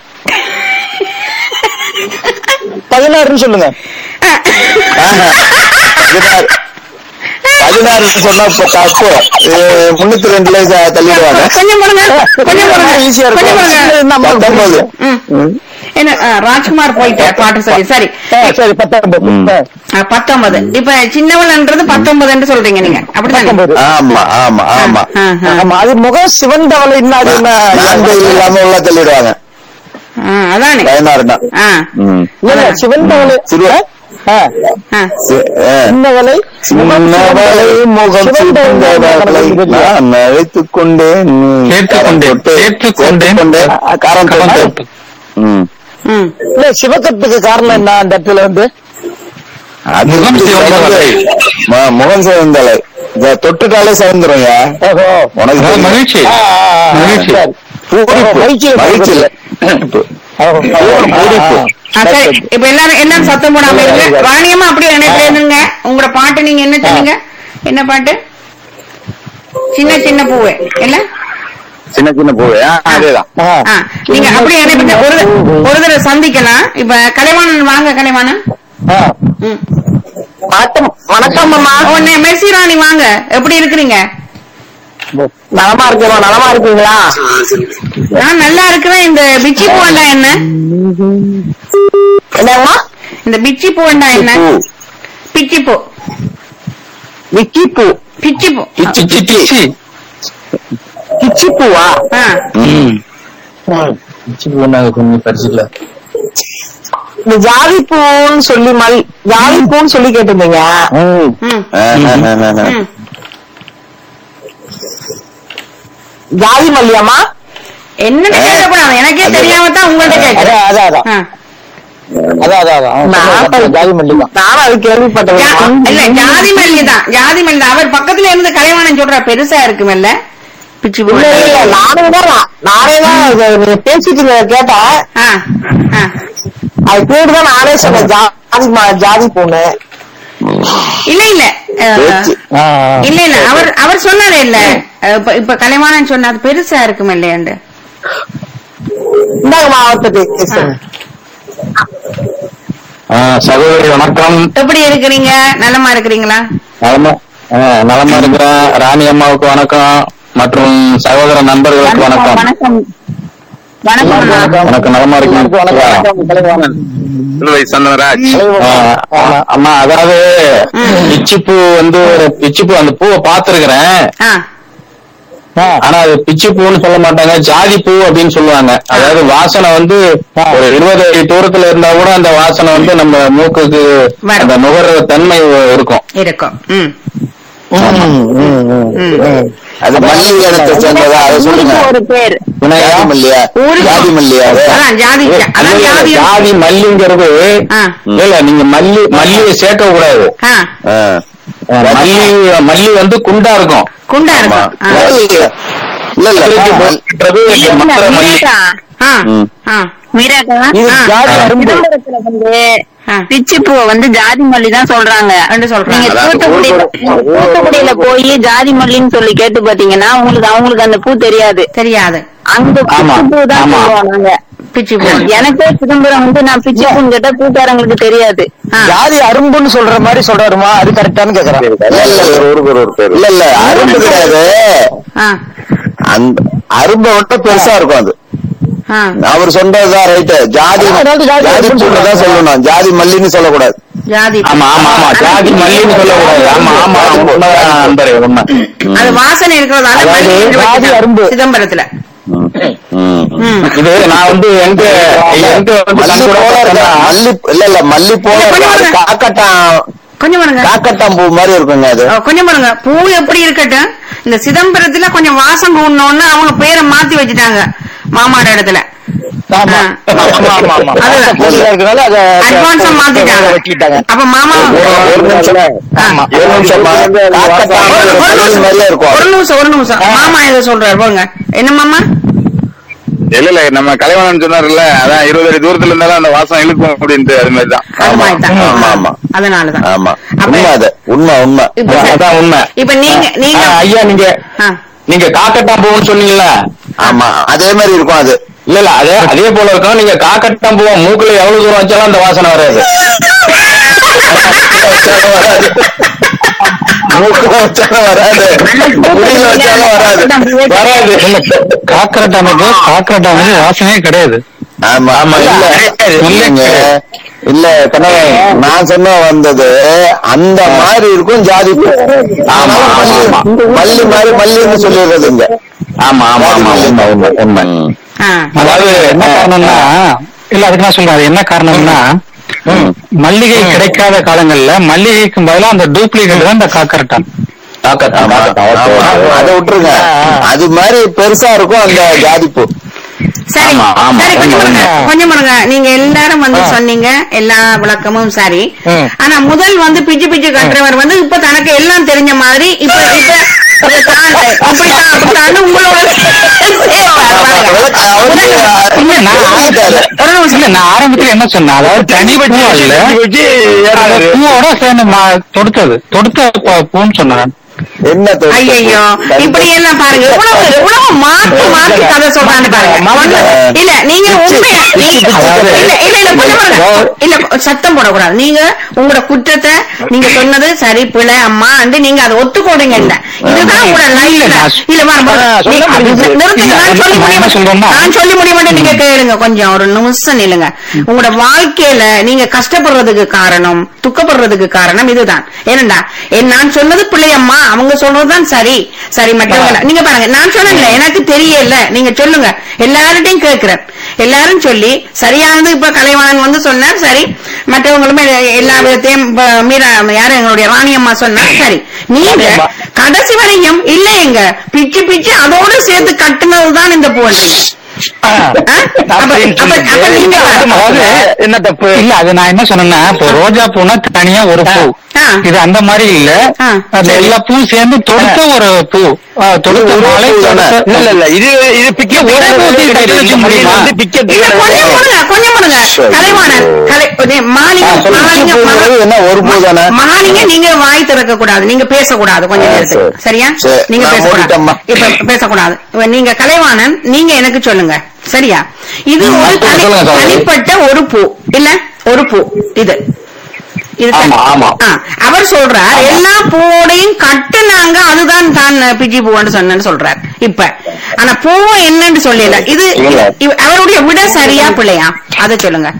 பதினாறுன்னு சொல்லுங்க ஆஹா. பதினாறு பதினாறுன்னு சொன்னா இப்ப தப்பு இது முன்னூத்தி ரெண்டுல ச- தள்ளிடுவாங்க கொஞ்சம் போடுங்க கொஞ்சம் போடுங்க ஈஸியா கொஞ்சம் இருக்கும் போடுங்க பத்தொன்பது ம். என்ன ஆ, ராஜ்குமார் போயிட்டார் பாட்டு சொல்லி சரி சரி பத்தொன்பது ஆ, பத்தொன்பது இப்ப சின்னவள்ன்றது பத்தொன்பது என்று சொல்றீங்க நீங்க அப்படித்தானே பத்தொன்பது ஆமா ஆமா ஆமா ஆ, ஆ. ஆமா அது முகம் சிவந்தவளை என்ன அது என்ன நான்கு இல்லாம உள்ள தள்ளிடுவாங்க ஆ, அதானே பதினாறுனா ஆ ம். இல்ல சிவந்தவளை சிறு- ஆ, ஆ. சி- ஆ. சின்னவளை சின்னவளை முகம் சிவந்தவளை நான் அழைத்துக் கொண்டேன் சேர்த்துக் கொண்டேன். சேர்த்துக் கொண்டேன். காரம் கவனம் தொட்டு. தொட்டு. ம். ம். இல்ல சிவக்கத்துக்கு காரணம் என்ன அந்த இடத்துல வந்து அது முகம் சிவந்தவளை. ம- முகம் சிவந்தலை இத தொட்டுட்டாலே சிவந்துரும்யா ஓஹோ உனக்கு அதாவது தெரியும். மகிழ்ச்சி ஆ, ஆ, ஆ, மகிழ்ச்சி. சரி. பூரிப்பு. மகிழ்ச்சி. மகிழ்ச்சி இல்ல ஓஹோ. பூரிப்பு. ஆ, சரி இப்ப எல்லாரும் எல்லாரும் சத்தம் போடாம இருங்க ராணியம்மா அப்படியே நினைப்பு இருந்துங்க உங்களோட பாட்டு நீங்க என்ன சொன்னீங்க என்ன பாட்டு சின்ன சின்ன பூவே இல்ல சின்ன சின்ன பூவே ஆ, அதேதான் ஆ. ஆ, நீங்க அப்படியே நினைப்பு ஒரு ஒரு தடவை சந்திக்கலாம் இப்ப கலைவாணன் வாங்க கலைவாணன் ஆ. ம். வணக்கம் வணக்கம் அம்மா ஓ, நே- மெர்சி ராணி வாங்க எப்படி இருக்கிறீங்க நலமா இருக்கேம்மா நலமா இருக்கீங்களா நான் நல்லா இருக்கிறேன் இந்த பிச்சி பூவண்டா என்ன என்னம்மா இந்த பிச்சி பூவண்டா என்ன பூ. பிச்சி பூ விக்கி பூ பிச்சி பூ பிச்சி பிச்சி கிச்சி பூவா ஆ ம். கொஞ்சம் பரிசுல இந்த ஜாதி பூன்னு சொல்லி மல் ஜாதி பூன்னு சொல்லி கேட்டிருந்தீங்க ம். ம் ஆ, ஆ, ஆ, ஆ, ஆ. ம். ஜாதி மல்லியாம்மா என்னன்னு கேட்கக்கூடாது எனக்கே தெரியாம தான் உங்கள்ட்ட கேட்கிறேன் அதான் அதான் அதான் ஆ. அதான் அதான் அதான் நான் ஜாதி மல்லிகா நானும் அது ஜா- கேள்விப்பட்டேன் இல்ல ஜாதி மல்லி தான் ஜாதி மல்லி தான் அவர் பக்கத்துல இருந்து கலைவாணன் சொல்ற பெருசா இருக்குமல்ல பிச்சி பூ இல்ல இல்ல நானே தான் நானே தான் இத நீங்க பேசிட்டு இருந்தத கேட்டேன் ஆ ஆ அது பேரு தான் நானே சொன்னேன் ஜாதி ம- ஜாதி பூன்னு இல்ல இல்ல அஹ், பேச்சு. ஆ, ஆ. இல்ல இல்ல அவர் அவர் சொன்னாரே இல்ல அஹ், இப்ப இப்ப கலைவாணன் சொன்னார் பெருசா இருக்கும் இல்லையாண்டு இந்தாங்க மாவட்டத்தை பேசுங்க ஆ, சகோதரி வணக்கம் எப்படி இருக்கிறீங்க நலமா இருக்கிறீங்களா நலமா ஆ, நலமா இருக்கிறேன் ராணி அம்மாவுக்கு வணக்கம் மற்றும் சகோதர நண்பர்களுக்கு வணக்கம் வணக்கம் வணக்கம் அண்ணா. வணக்கம் நலமா வணக்கம், இருக்கீங்க வணக்கம், கலைவாணன். சிலுவை சந்தனராஜ் ஆ, அம்மா அதாவது பிச்சிப்பூ வந்து பிச்சிப்பூ அந்த பூவை பார்த்திருக்கிறேன் ஆ ஆ. ஆனா அது பிச்சி பூன்னு சொல்ல மாட்டாங்க ஜாதி பூ அப்படின்னு சொல்லுவாங்க அதாவது வாசனை வந்து ஒரு இருபது அடி தூரத்துல இருந்தா கூட அந்த வாசனை வந்து நம்ம மூக்குக்கு வரும். அந்த நுகர்ற தன்மை இருக்கும் இருக்கும் ம் ம், ம், ம், ம். அது மல்லி இனத்தை சேர்ந்ததா அதை சொல்லுங்க ஊருக்கு ஒரு பேர் விநாயகா? ஜாதி மல்லியா ஊருக்கு- ஜாதி மல்லியா அது? அதான் ஜாதி அதான் இல்ல, ஜாதி ஜாதி மல்லிங்கிறது ஆ இல்ல நீங்க மல்லி மல்லியை சேர்க்க கூடாது ஆ ஆ. மல்லி மல்லி வந்து குண்டா இருக்கும் குண்டா ஆமா. இருக்கும் ஆ. இல்ல இல்ல இல்ல மல்- மல்லின்றது மற்ற மல்லி மீரா ம். ஆ மீராக்கா இது ஆ. ஜாதி அரும்பு திருவனந்தபுரத்துல வந்து ஆ. பிச்சி பூவை வந்து ஜாதி மல்லி தான் சொல்றாங்க ரெண்டு சொல்றாங்க. நீங்க அதாவது தூத்துக்குடியில தூத்துக்குடியில போய் ஜாதி மல்லின்னு சொல்லி கேட்டு பாத்தீங்கன்னா உங்களுக்கு அவங்களுக்கு அந்த பூ தெரியாது தெரியாது அங்க ஆமா. பிச்சி பூ தான் ஆமா. சொல்லுவோம் நாங்க பிச்சி பூ எனக்கே சிதம்பரம் வந்து நான் பிச்சி பூன்னு கேட்டா பூக்காரங்களுக்கு தெரியாது ஆ. ஜாதி அரும்புன்னு சொல்ற மாதிரி சொல்றாருமா அது கரெக்டானு கேக்குறேன் இல்ல இல்ல ஊருக்கு ஒரு பேர் இல்ல இல்ல அரும்பு கிடையாது ஆ அந்த அரும்பை விட பெருசா இருக்கும் அது ஆ அவர் சொன்னதுதான் ரைட்டு ஜாதி அதாவது ஜாதி ஜாதி அரும்புன்னு பூன்னு தான் சொல்லணும் ஜாதி மல்லின்னு சொல்லக்கூடாது ஜாதி பூ. ஆமா ஆமா ஆமா ஜாதி மல்லின்னு சொல்லக்கூடாது ஆமா ஆமா உண்மைதான் நண்பரே உண்மை அது வாசனை இருக்கிறதால அதாவது மல்லி என்று ஜாதி வச்சுட்டாங்க. அரும்பு. சிதம்பரத்துல ம். ம். ம். இது நான் வந்து எங்க எங்க வந்து மல்லி போல இருக்க மல்லி இல்ல இல்ல மல்லி போல இல்ல, இருக்க அது கொஞ்சம் காக்கட்டான் கொஞ்சம் பாருங்க காக்கட்டான் பூ மாதிரி இருக்குங்க அது அஹ் கொஞ்சம் பாருங்க பூ எப்படி இருக்கட்டும் இந்த சிதம்பரத்துல கொஞ்சம் வாசம் கூடணும்னு அவங்க பேரை மாத்தி வச்சுட்டாங்க மாமாட இடத்துல ஆமா ஆ. ஆமா ஆமா ஆமா அதுதான். போலியா இருக்கனால அத அட்வான்ஸா மாத்திட்டாங்க வச்சுக்கிட்டாங்க அப்ப மாமா ஒரு ஒரு நிமிஷம் ஆமா. ஒரு நிமிஷம் காக்கட்டான் ஒரு- ஒரு மல்லி நிமிஷம் மாதிரியே இருக்கும் ஒரு நிமிஷம் ஒரு நிமிஷம் மாமா இதை சொல்றாரு போங்க என்ன மாமா இல்ல இல்ல நம்ம கலைவாணன் சொன்னார்ல அதான் இருபது அடி தூரத்துல இருந்தாலும் அந்த வாசம் இழுக்கும் அப்படின்ட்டு அது மாதிரி தான் அது ஆமா, மாதிரி தான் ஆமா, ஆமா. அதனாலதான் ஆமா அப்ப- உண்மை அது உண்மை உண்மை இப்ப சரி. அதான் உண்மை இப்ப நீங்க நீங்க ஆ, ஐயா நீங்க ஆ. நீங்க காக்கட்டான் பூன்னு சொன்னீங்கல்ல ஆமா அதே மாதிரி இருக்கும் அது இல்ல இல்ல அதே அதே போல இருக்கும் நீங்க காக்கட்டான் பூவை மூக்குல எவ்வளவு தூரம் வச்சாலும் அந்த வாசனை வராது மூக்குல வச்சாலும் வராது முடியில வச்சாலும் வராது வராது காக்கரட்டானுக்கு காக்கரட்டானுக்கு வாசனையே கிடையாது ஆமா ஆமா இல்ல இல்லைங்க இல்ல கணவன் நான் சொன்ன வந்தது அந்த மாதிரி இருக்கும் ஜாதி பூ ஆமா, ஆமா, ஆமா. மல்லி மாதிரி மல்லின்னு சொல்லிடுறதுங்க ஆமா ஆமா ஆமா உண்மை உண்மை உண்மை ஆ. அதாவது என்ன காரணம்னா இல்ல அதுக்கு நான் சொல்றேன் அது என்ன காரணம்னா மல்லிகை கிடைக்காத காலங்கள்ல மல்லிகைக்கு பதிலா அந்த டூப்ளிகேட் தான் இந்த காக்கரட்டான் காக்கட்டான் ஆமா, காக்கட்டான் ஓகே, ஆமா, ஓகே. அதை விட்டுருங்க அது மாதிரி பெருசா இருக்கும் அந்த ஜாதிப்பூ சரி ஆமா, ஆமா. சரி கொஞ்சம் பாருங்க ஆமா. கொஞ்சம் பாருங்க நீங்க எல்லாரும் வந்து சொன்னீங்க எல்லா விளக்கமும் சரி ம். ஆனா முதல் வந்து பிச்சு பிச்சு கட்டுறவர் வந்து இப்ப தனக்கு எல்லாம் தெரிஞ்ச மாதிரி இப்ப இப்ப இப்ப தான் இப்படித்தான் அப்படித்தான் உங்களோட அவரு இல்ல நான் சொல்லிட்டாரு. ஒரு நிமிஷம் இல்ல நான் ஆரம்பத்துல என்ன சொன்னேன் அதாவது தனி பூ இல்ல வச்சு அது பூவோட சேர்ந்து மா- தொடுத்தது தொடுத்த பூ- பூன்னு சொன்னேன் என்ன தொழில்? ஐயோ இப்படி எல்லாம் பாருங்க எவ்வளவு எவ்வளவு மாத்தி மாத்தி கதை சொல்றான்னு பாருங்க ஒண்ணு- இல்ல நீங்க உண்மைய நீங்க- அதாவது- இல்ல இல்ல இல்ல கொஞ்சம் பாருங்க இல்ல சத்தம் போடக்கூடாது நீங்க உங்களோட குற்றத்தை நீங்க சொன்னது சரி பிழை அம்மா நீங்க அதை ஒத்துக்கோடுங்க இல்ல இதுதான் உங்களோட லைஃப்ல இல்ல பாருங்க சொல்ல நீ- முடியுது. நிறுத்துங்க நான் சொல்லி நான் என்ன முடிய சொல்றேன்னா- நான் சொல்லி முடிய மாட்டேன் நீங்க கேளுங்க கொஞ்சம் ஒரு நிமிஷம் நில்லுங்க உங்களோட வாழ்க்கையில நீங்க கஷ்டப்படுறதுக்கு காரணம் துக்கப்படுறதுக்கு காரணம் இதுதான் ஏனண்டா என் நான் சொன்னது பிள்ளையம்மா அவங்க சொல்றதுதான் சரி சரி மற்றவங்க நீங்க பாருங்க நான் சொன்னேன்ல எனக்கு தெரியல நீங்க சொல்லுங்க எல்லார்கிட்டையும் கேட்கிறேன் எல்லாரும் சொல்லி சரியானது இப்ப கலைவாணன் வந்து சொன்னார் சரி மற்றவங்களுமே எல்லா விதத்தையும் இப்ப மீரா யாரு எங்களுடைய ராணி அம்மா சொன்னா சரி நீங்க கடைசி வரையும் இல்லைங்க பிச்சு பிச்சு அதோட சேர்த்து கட்டுனதுதான் இந்த பூன்றீங்க என்ன தப்பு இல்ல அது நான் என்ன சொன்னேன்னா இப்போ ரோஜா பூனா தனியா ஒரு பூ ஆ. இது அந்த மாதிரி இல்ல ஆ. அந்த எல்லா பூவும் சேர்ந்து தொடுத்த ஒரு பூ ஆ, தொடுத்த ஒரு மாலை பூ தானே? தொடுத்த- இல்ல இல்ல இது இது பிக்கெட் ஒரே பூ கிடையாது, வந்து முடியுமா? பிக்கெட் இல்ல கொஞ்சம் முடுங்க கொஞ்சம் முடுங்க கலைவாணன் கலை இதே மாலிங்க மாலிங்க பூங்கிறது என்ன ஒரு பூ தானே மாலிங்க நீங்க வாய் திறக்க கூடாது நீங்க பேசக்கூடாது கொஞ்ச ஆ, நேரத்துக்கு சரி. சரியா சரி, நீங்க நான் பேசக்கூடாது மூடிட்டேம்மா. இப்ப பேசக்கூடாது இப்ப நீங்க கலைவாணன் நீங்க எனக்கு சொல்லுங்க சரியா இது ஒரு சொல்லுங்க, தனி- சொல்லுங்க, சொல்லுங்க. தனிப்பட்ட ஒரு பூ இல்ல ஒரு பூ இது இது தனி- ஆமா, ஆமா. ஆ, அவர் சொல்றார் எல்லா பூவோடையும் கட்டுனாங்க அதுதான் தான் பிஜி பூன்னு சொன்னேன்னு சொல்றார் இப்ப ஆனா பூ என்னன்னு சொல்லல இது இல்ல. இவ- அவருடைய விட சரியா பிள்ளையா அதை சொல்லுங்க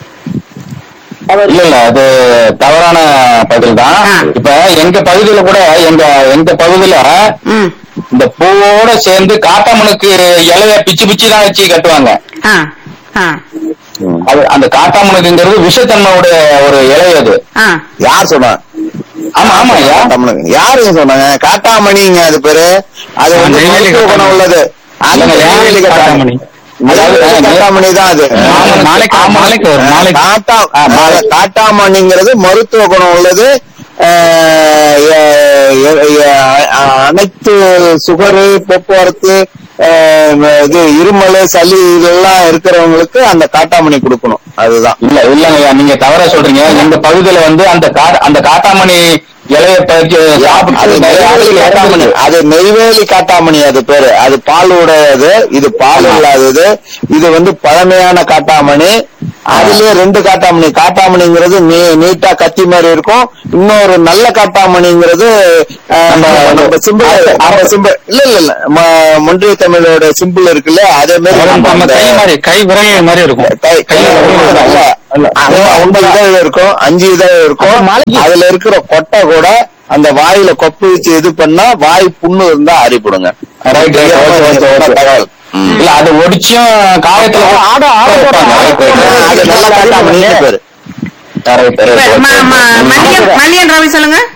இல்ல இல்ல அது தவறான பதில் தான் ஆ. இப்ப எங்க பகுதியில கூட எங்க எங்க பகுதியில ம் இந்த பூவோட சேர்ந்து காட்டாமனுக்கு இலைய பிச்சு பிச்சு தான் வச்சு கட்டுவாங்க ஆ ஆ அது அந்த காட்டாமனுக்குங்கிறது விஷத்தன்மையோட ஒரு இலை அது ஆ யார் சொன்னா ஆமா ஆமா ஐயா காட்டாமணி. யாருங்க சொன்னாங்க காட்டாமணிங்க அது பேரு அது வந்து நெய்வேலி மருத்துவ குணம் உள்ளது அது இல்லைங்க, நெய்வேலி காட்டாமணி. அதாவது காட்டாமணி தான் அது நாளைக்கு- நாளைக்கு வரும், நாளைக்கு. காட்டா ஆ, நாளைக்கு. காட்டாமணிங்கிறது மருத்துவ குணம் உள்ளது ஆஹ் எ- எ- எ- அனைத்து சுகரு போக்குவரத்து ஆஹ் இது இருமல் சளி இதெல்லாம் இருக்கிறவங்களுக்கு அந்த காட்டாமணி கொடுக்கணும் அதுதான் இல்ல இல்லங்கய்யா நீங்க தவறா சொல்றீங்க எங்க பகுதியில வந்து அந்த கா அந்த காட்டாமணி இலைய பறிச்சு அது சாப்பிட்டு நிறைய நெய்வேலி ஆட்கள் காட்டாமணி இறந்துருக்கு. அது நெய்வேலி காட்டாமணி அது பேரு அது பால் உடையது இது பால் இல்லாதது இது வந்து பழமையான காட்டாமணி அதுலயே ரெண்டு காட்டாமணி காட்டாமணிங்கிறது நீ நீட்டா கத்தி மாதிரி இருக்கும் இன்னொரு நல்ல காட்டாமணிங்கிறது ஆஹ், நம்ம நம்ம சிம்பிள் நம்ம சிம்பிள் இல்ல இல்ல இல்ல ம- ஒன்றிய தமிழோட சிம்பிள் இருக்குல்ல அதே மாதிரி நம்ம நம்ம கை அந்த- மாதிரி கை விரல் மாதிரி இருக்கும் கை கையில இல்ல, இல்ல. அதான் ஒன்பது இதழ் இருக்கும் அஞ்சு இதழ் இருக்கும் அதுல இருக்கிற கொட்டை கூட அந்த வாயில கொப்பு வச்சு இது பண்ணா வாய் புண்ணு இருந்தா அரிப்படுங்க Right, right, okay, okay, okay. தகவல் ம். இல்ல அது ஒடிச்சும் காயத்துல வைப்பாங்க. Right, right, right. அது நல்லா காட்டாமணின்னு பேரு Right, right, இப்ப right, ம- ம- okay. மல்லியன் மல்லியன் ரவி சொல்லுங்க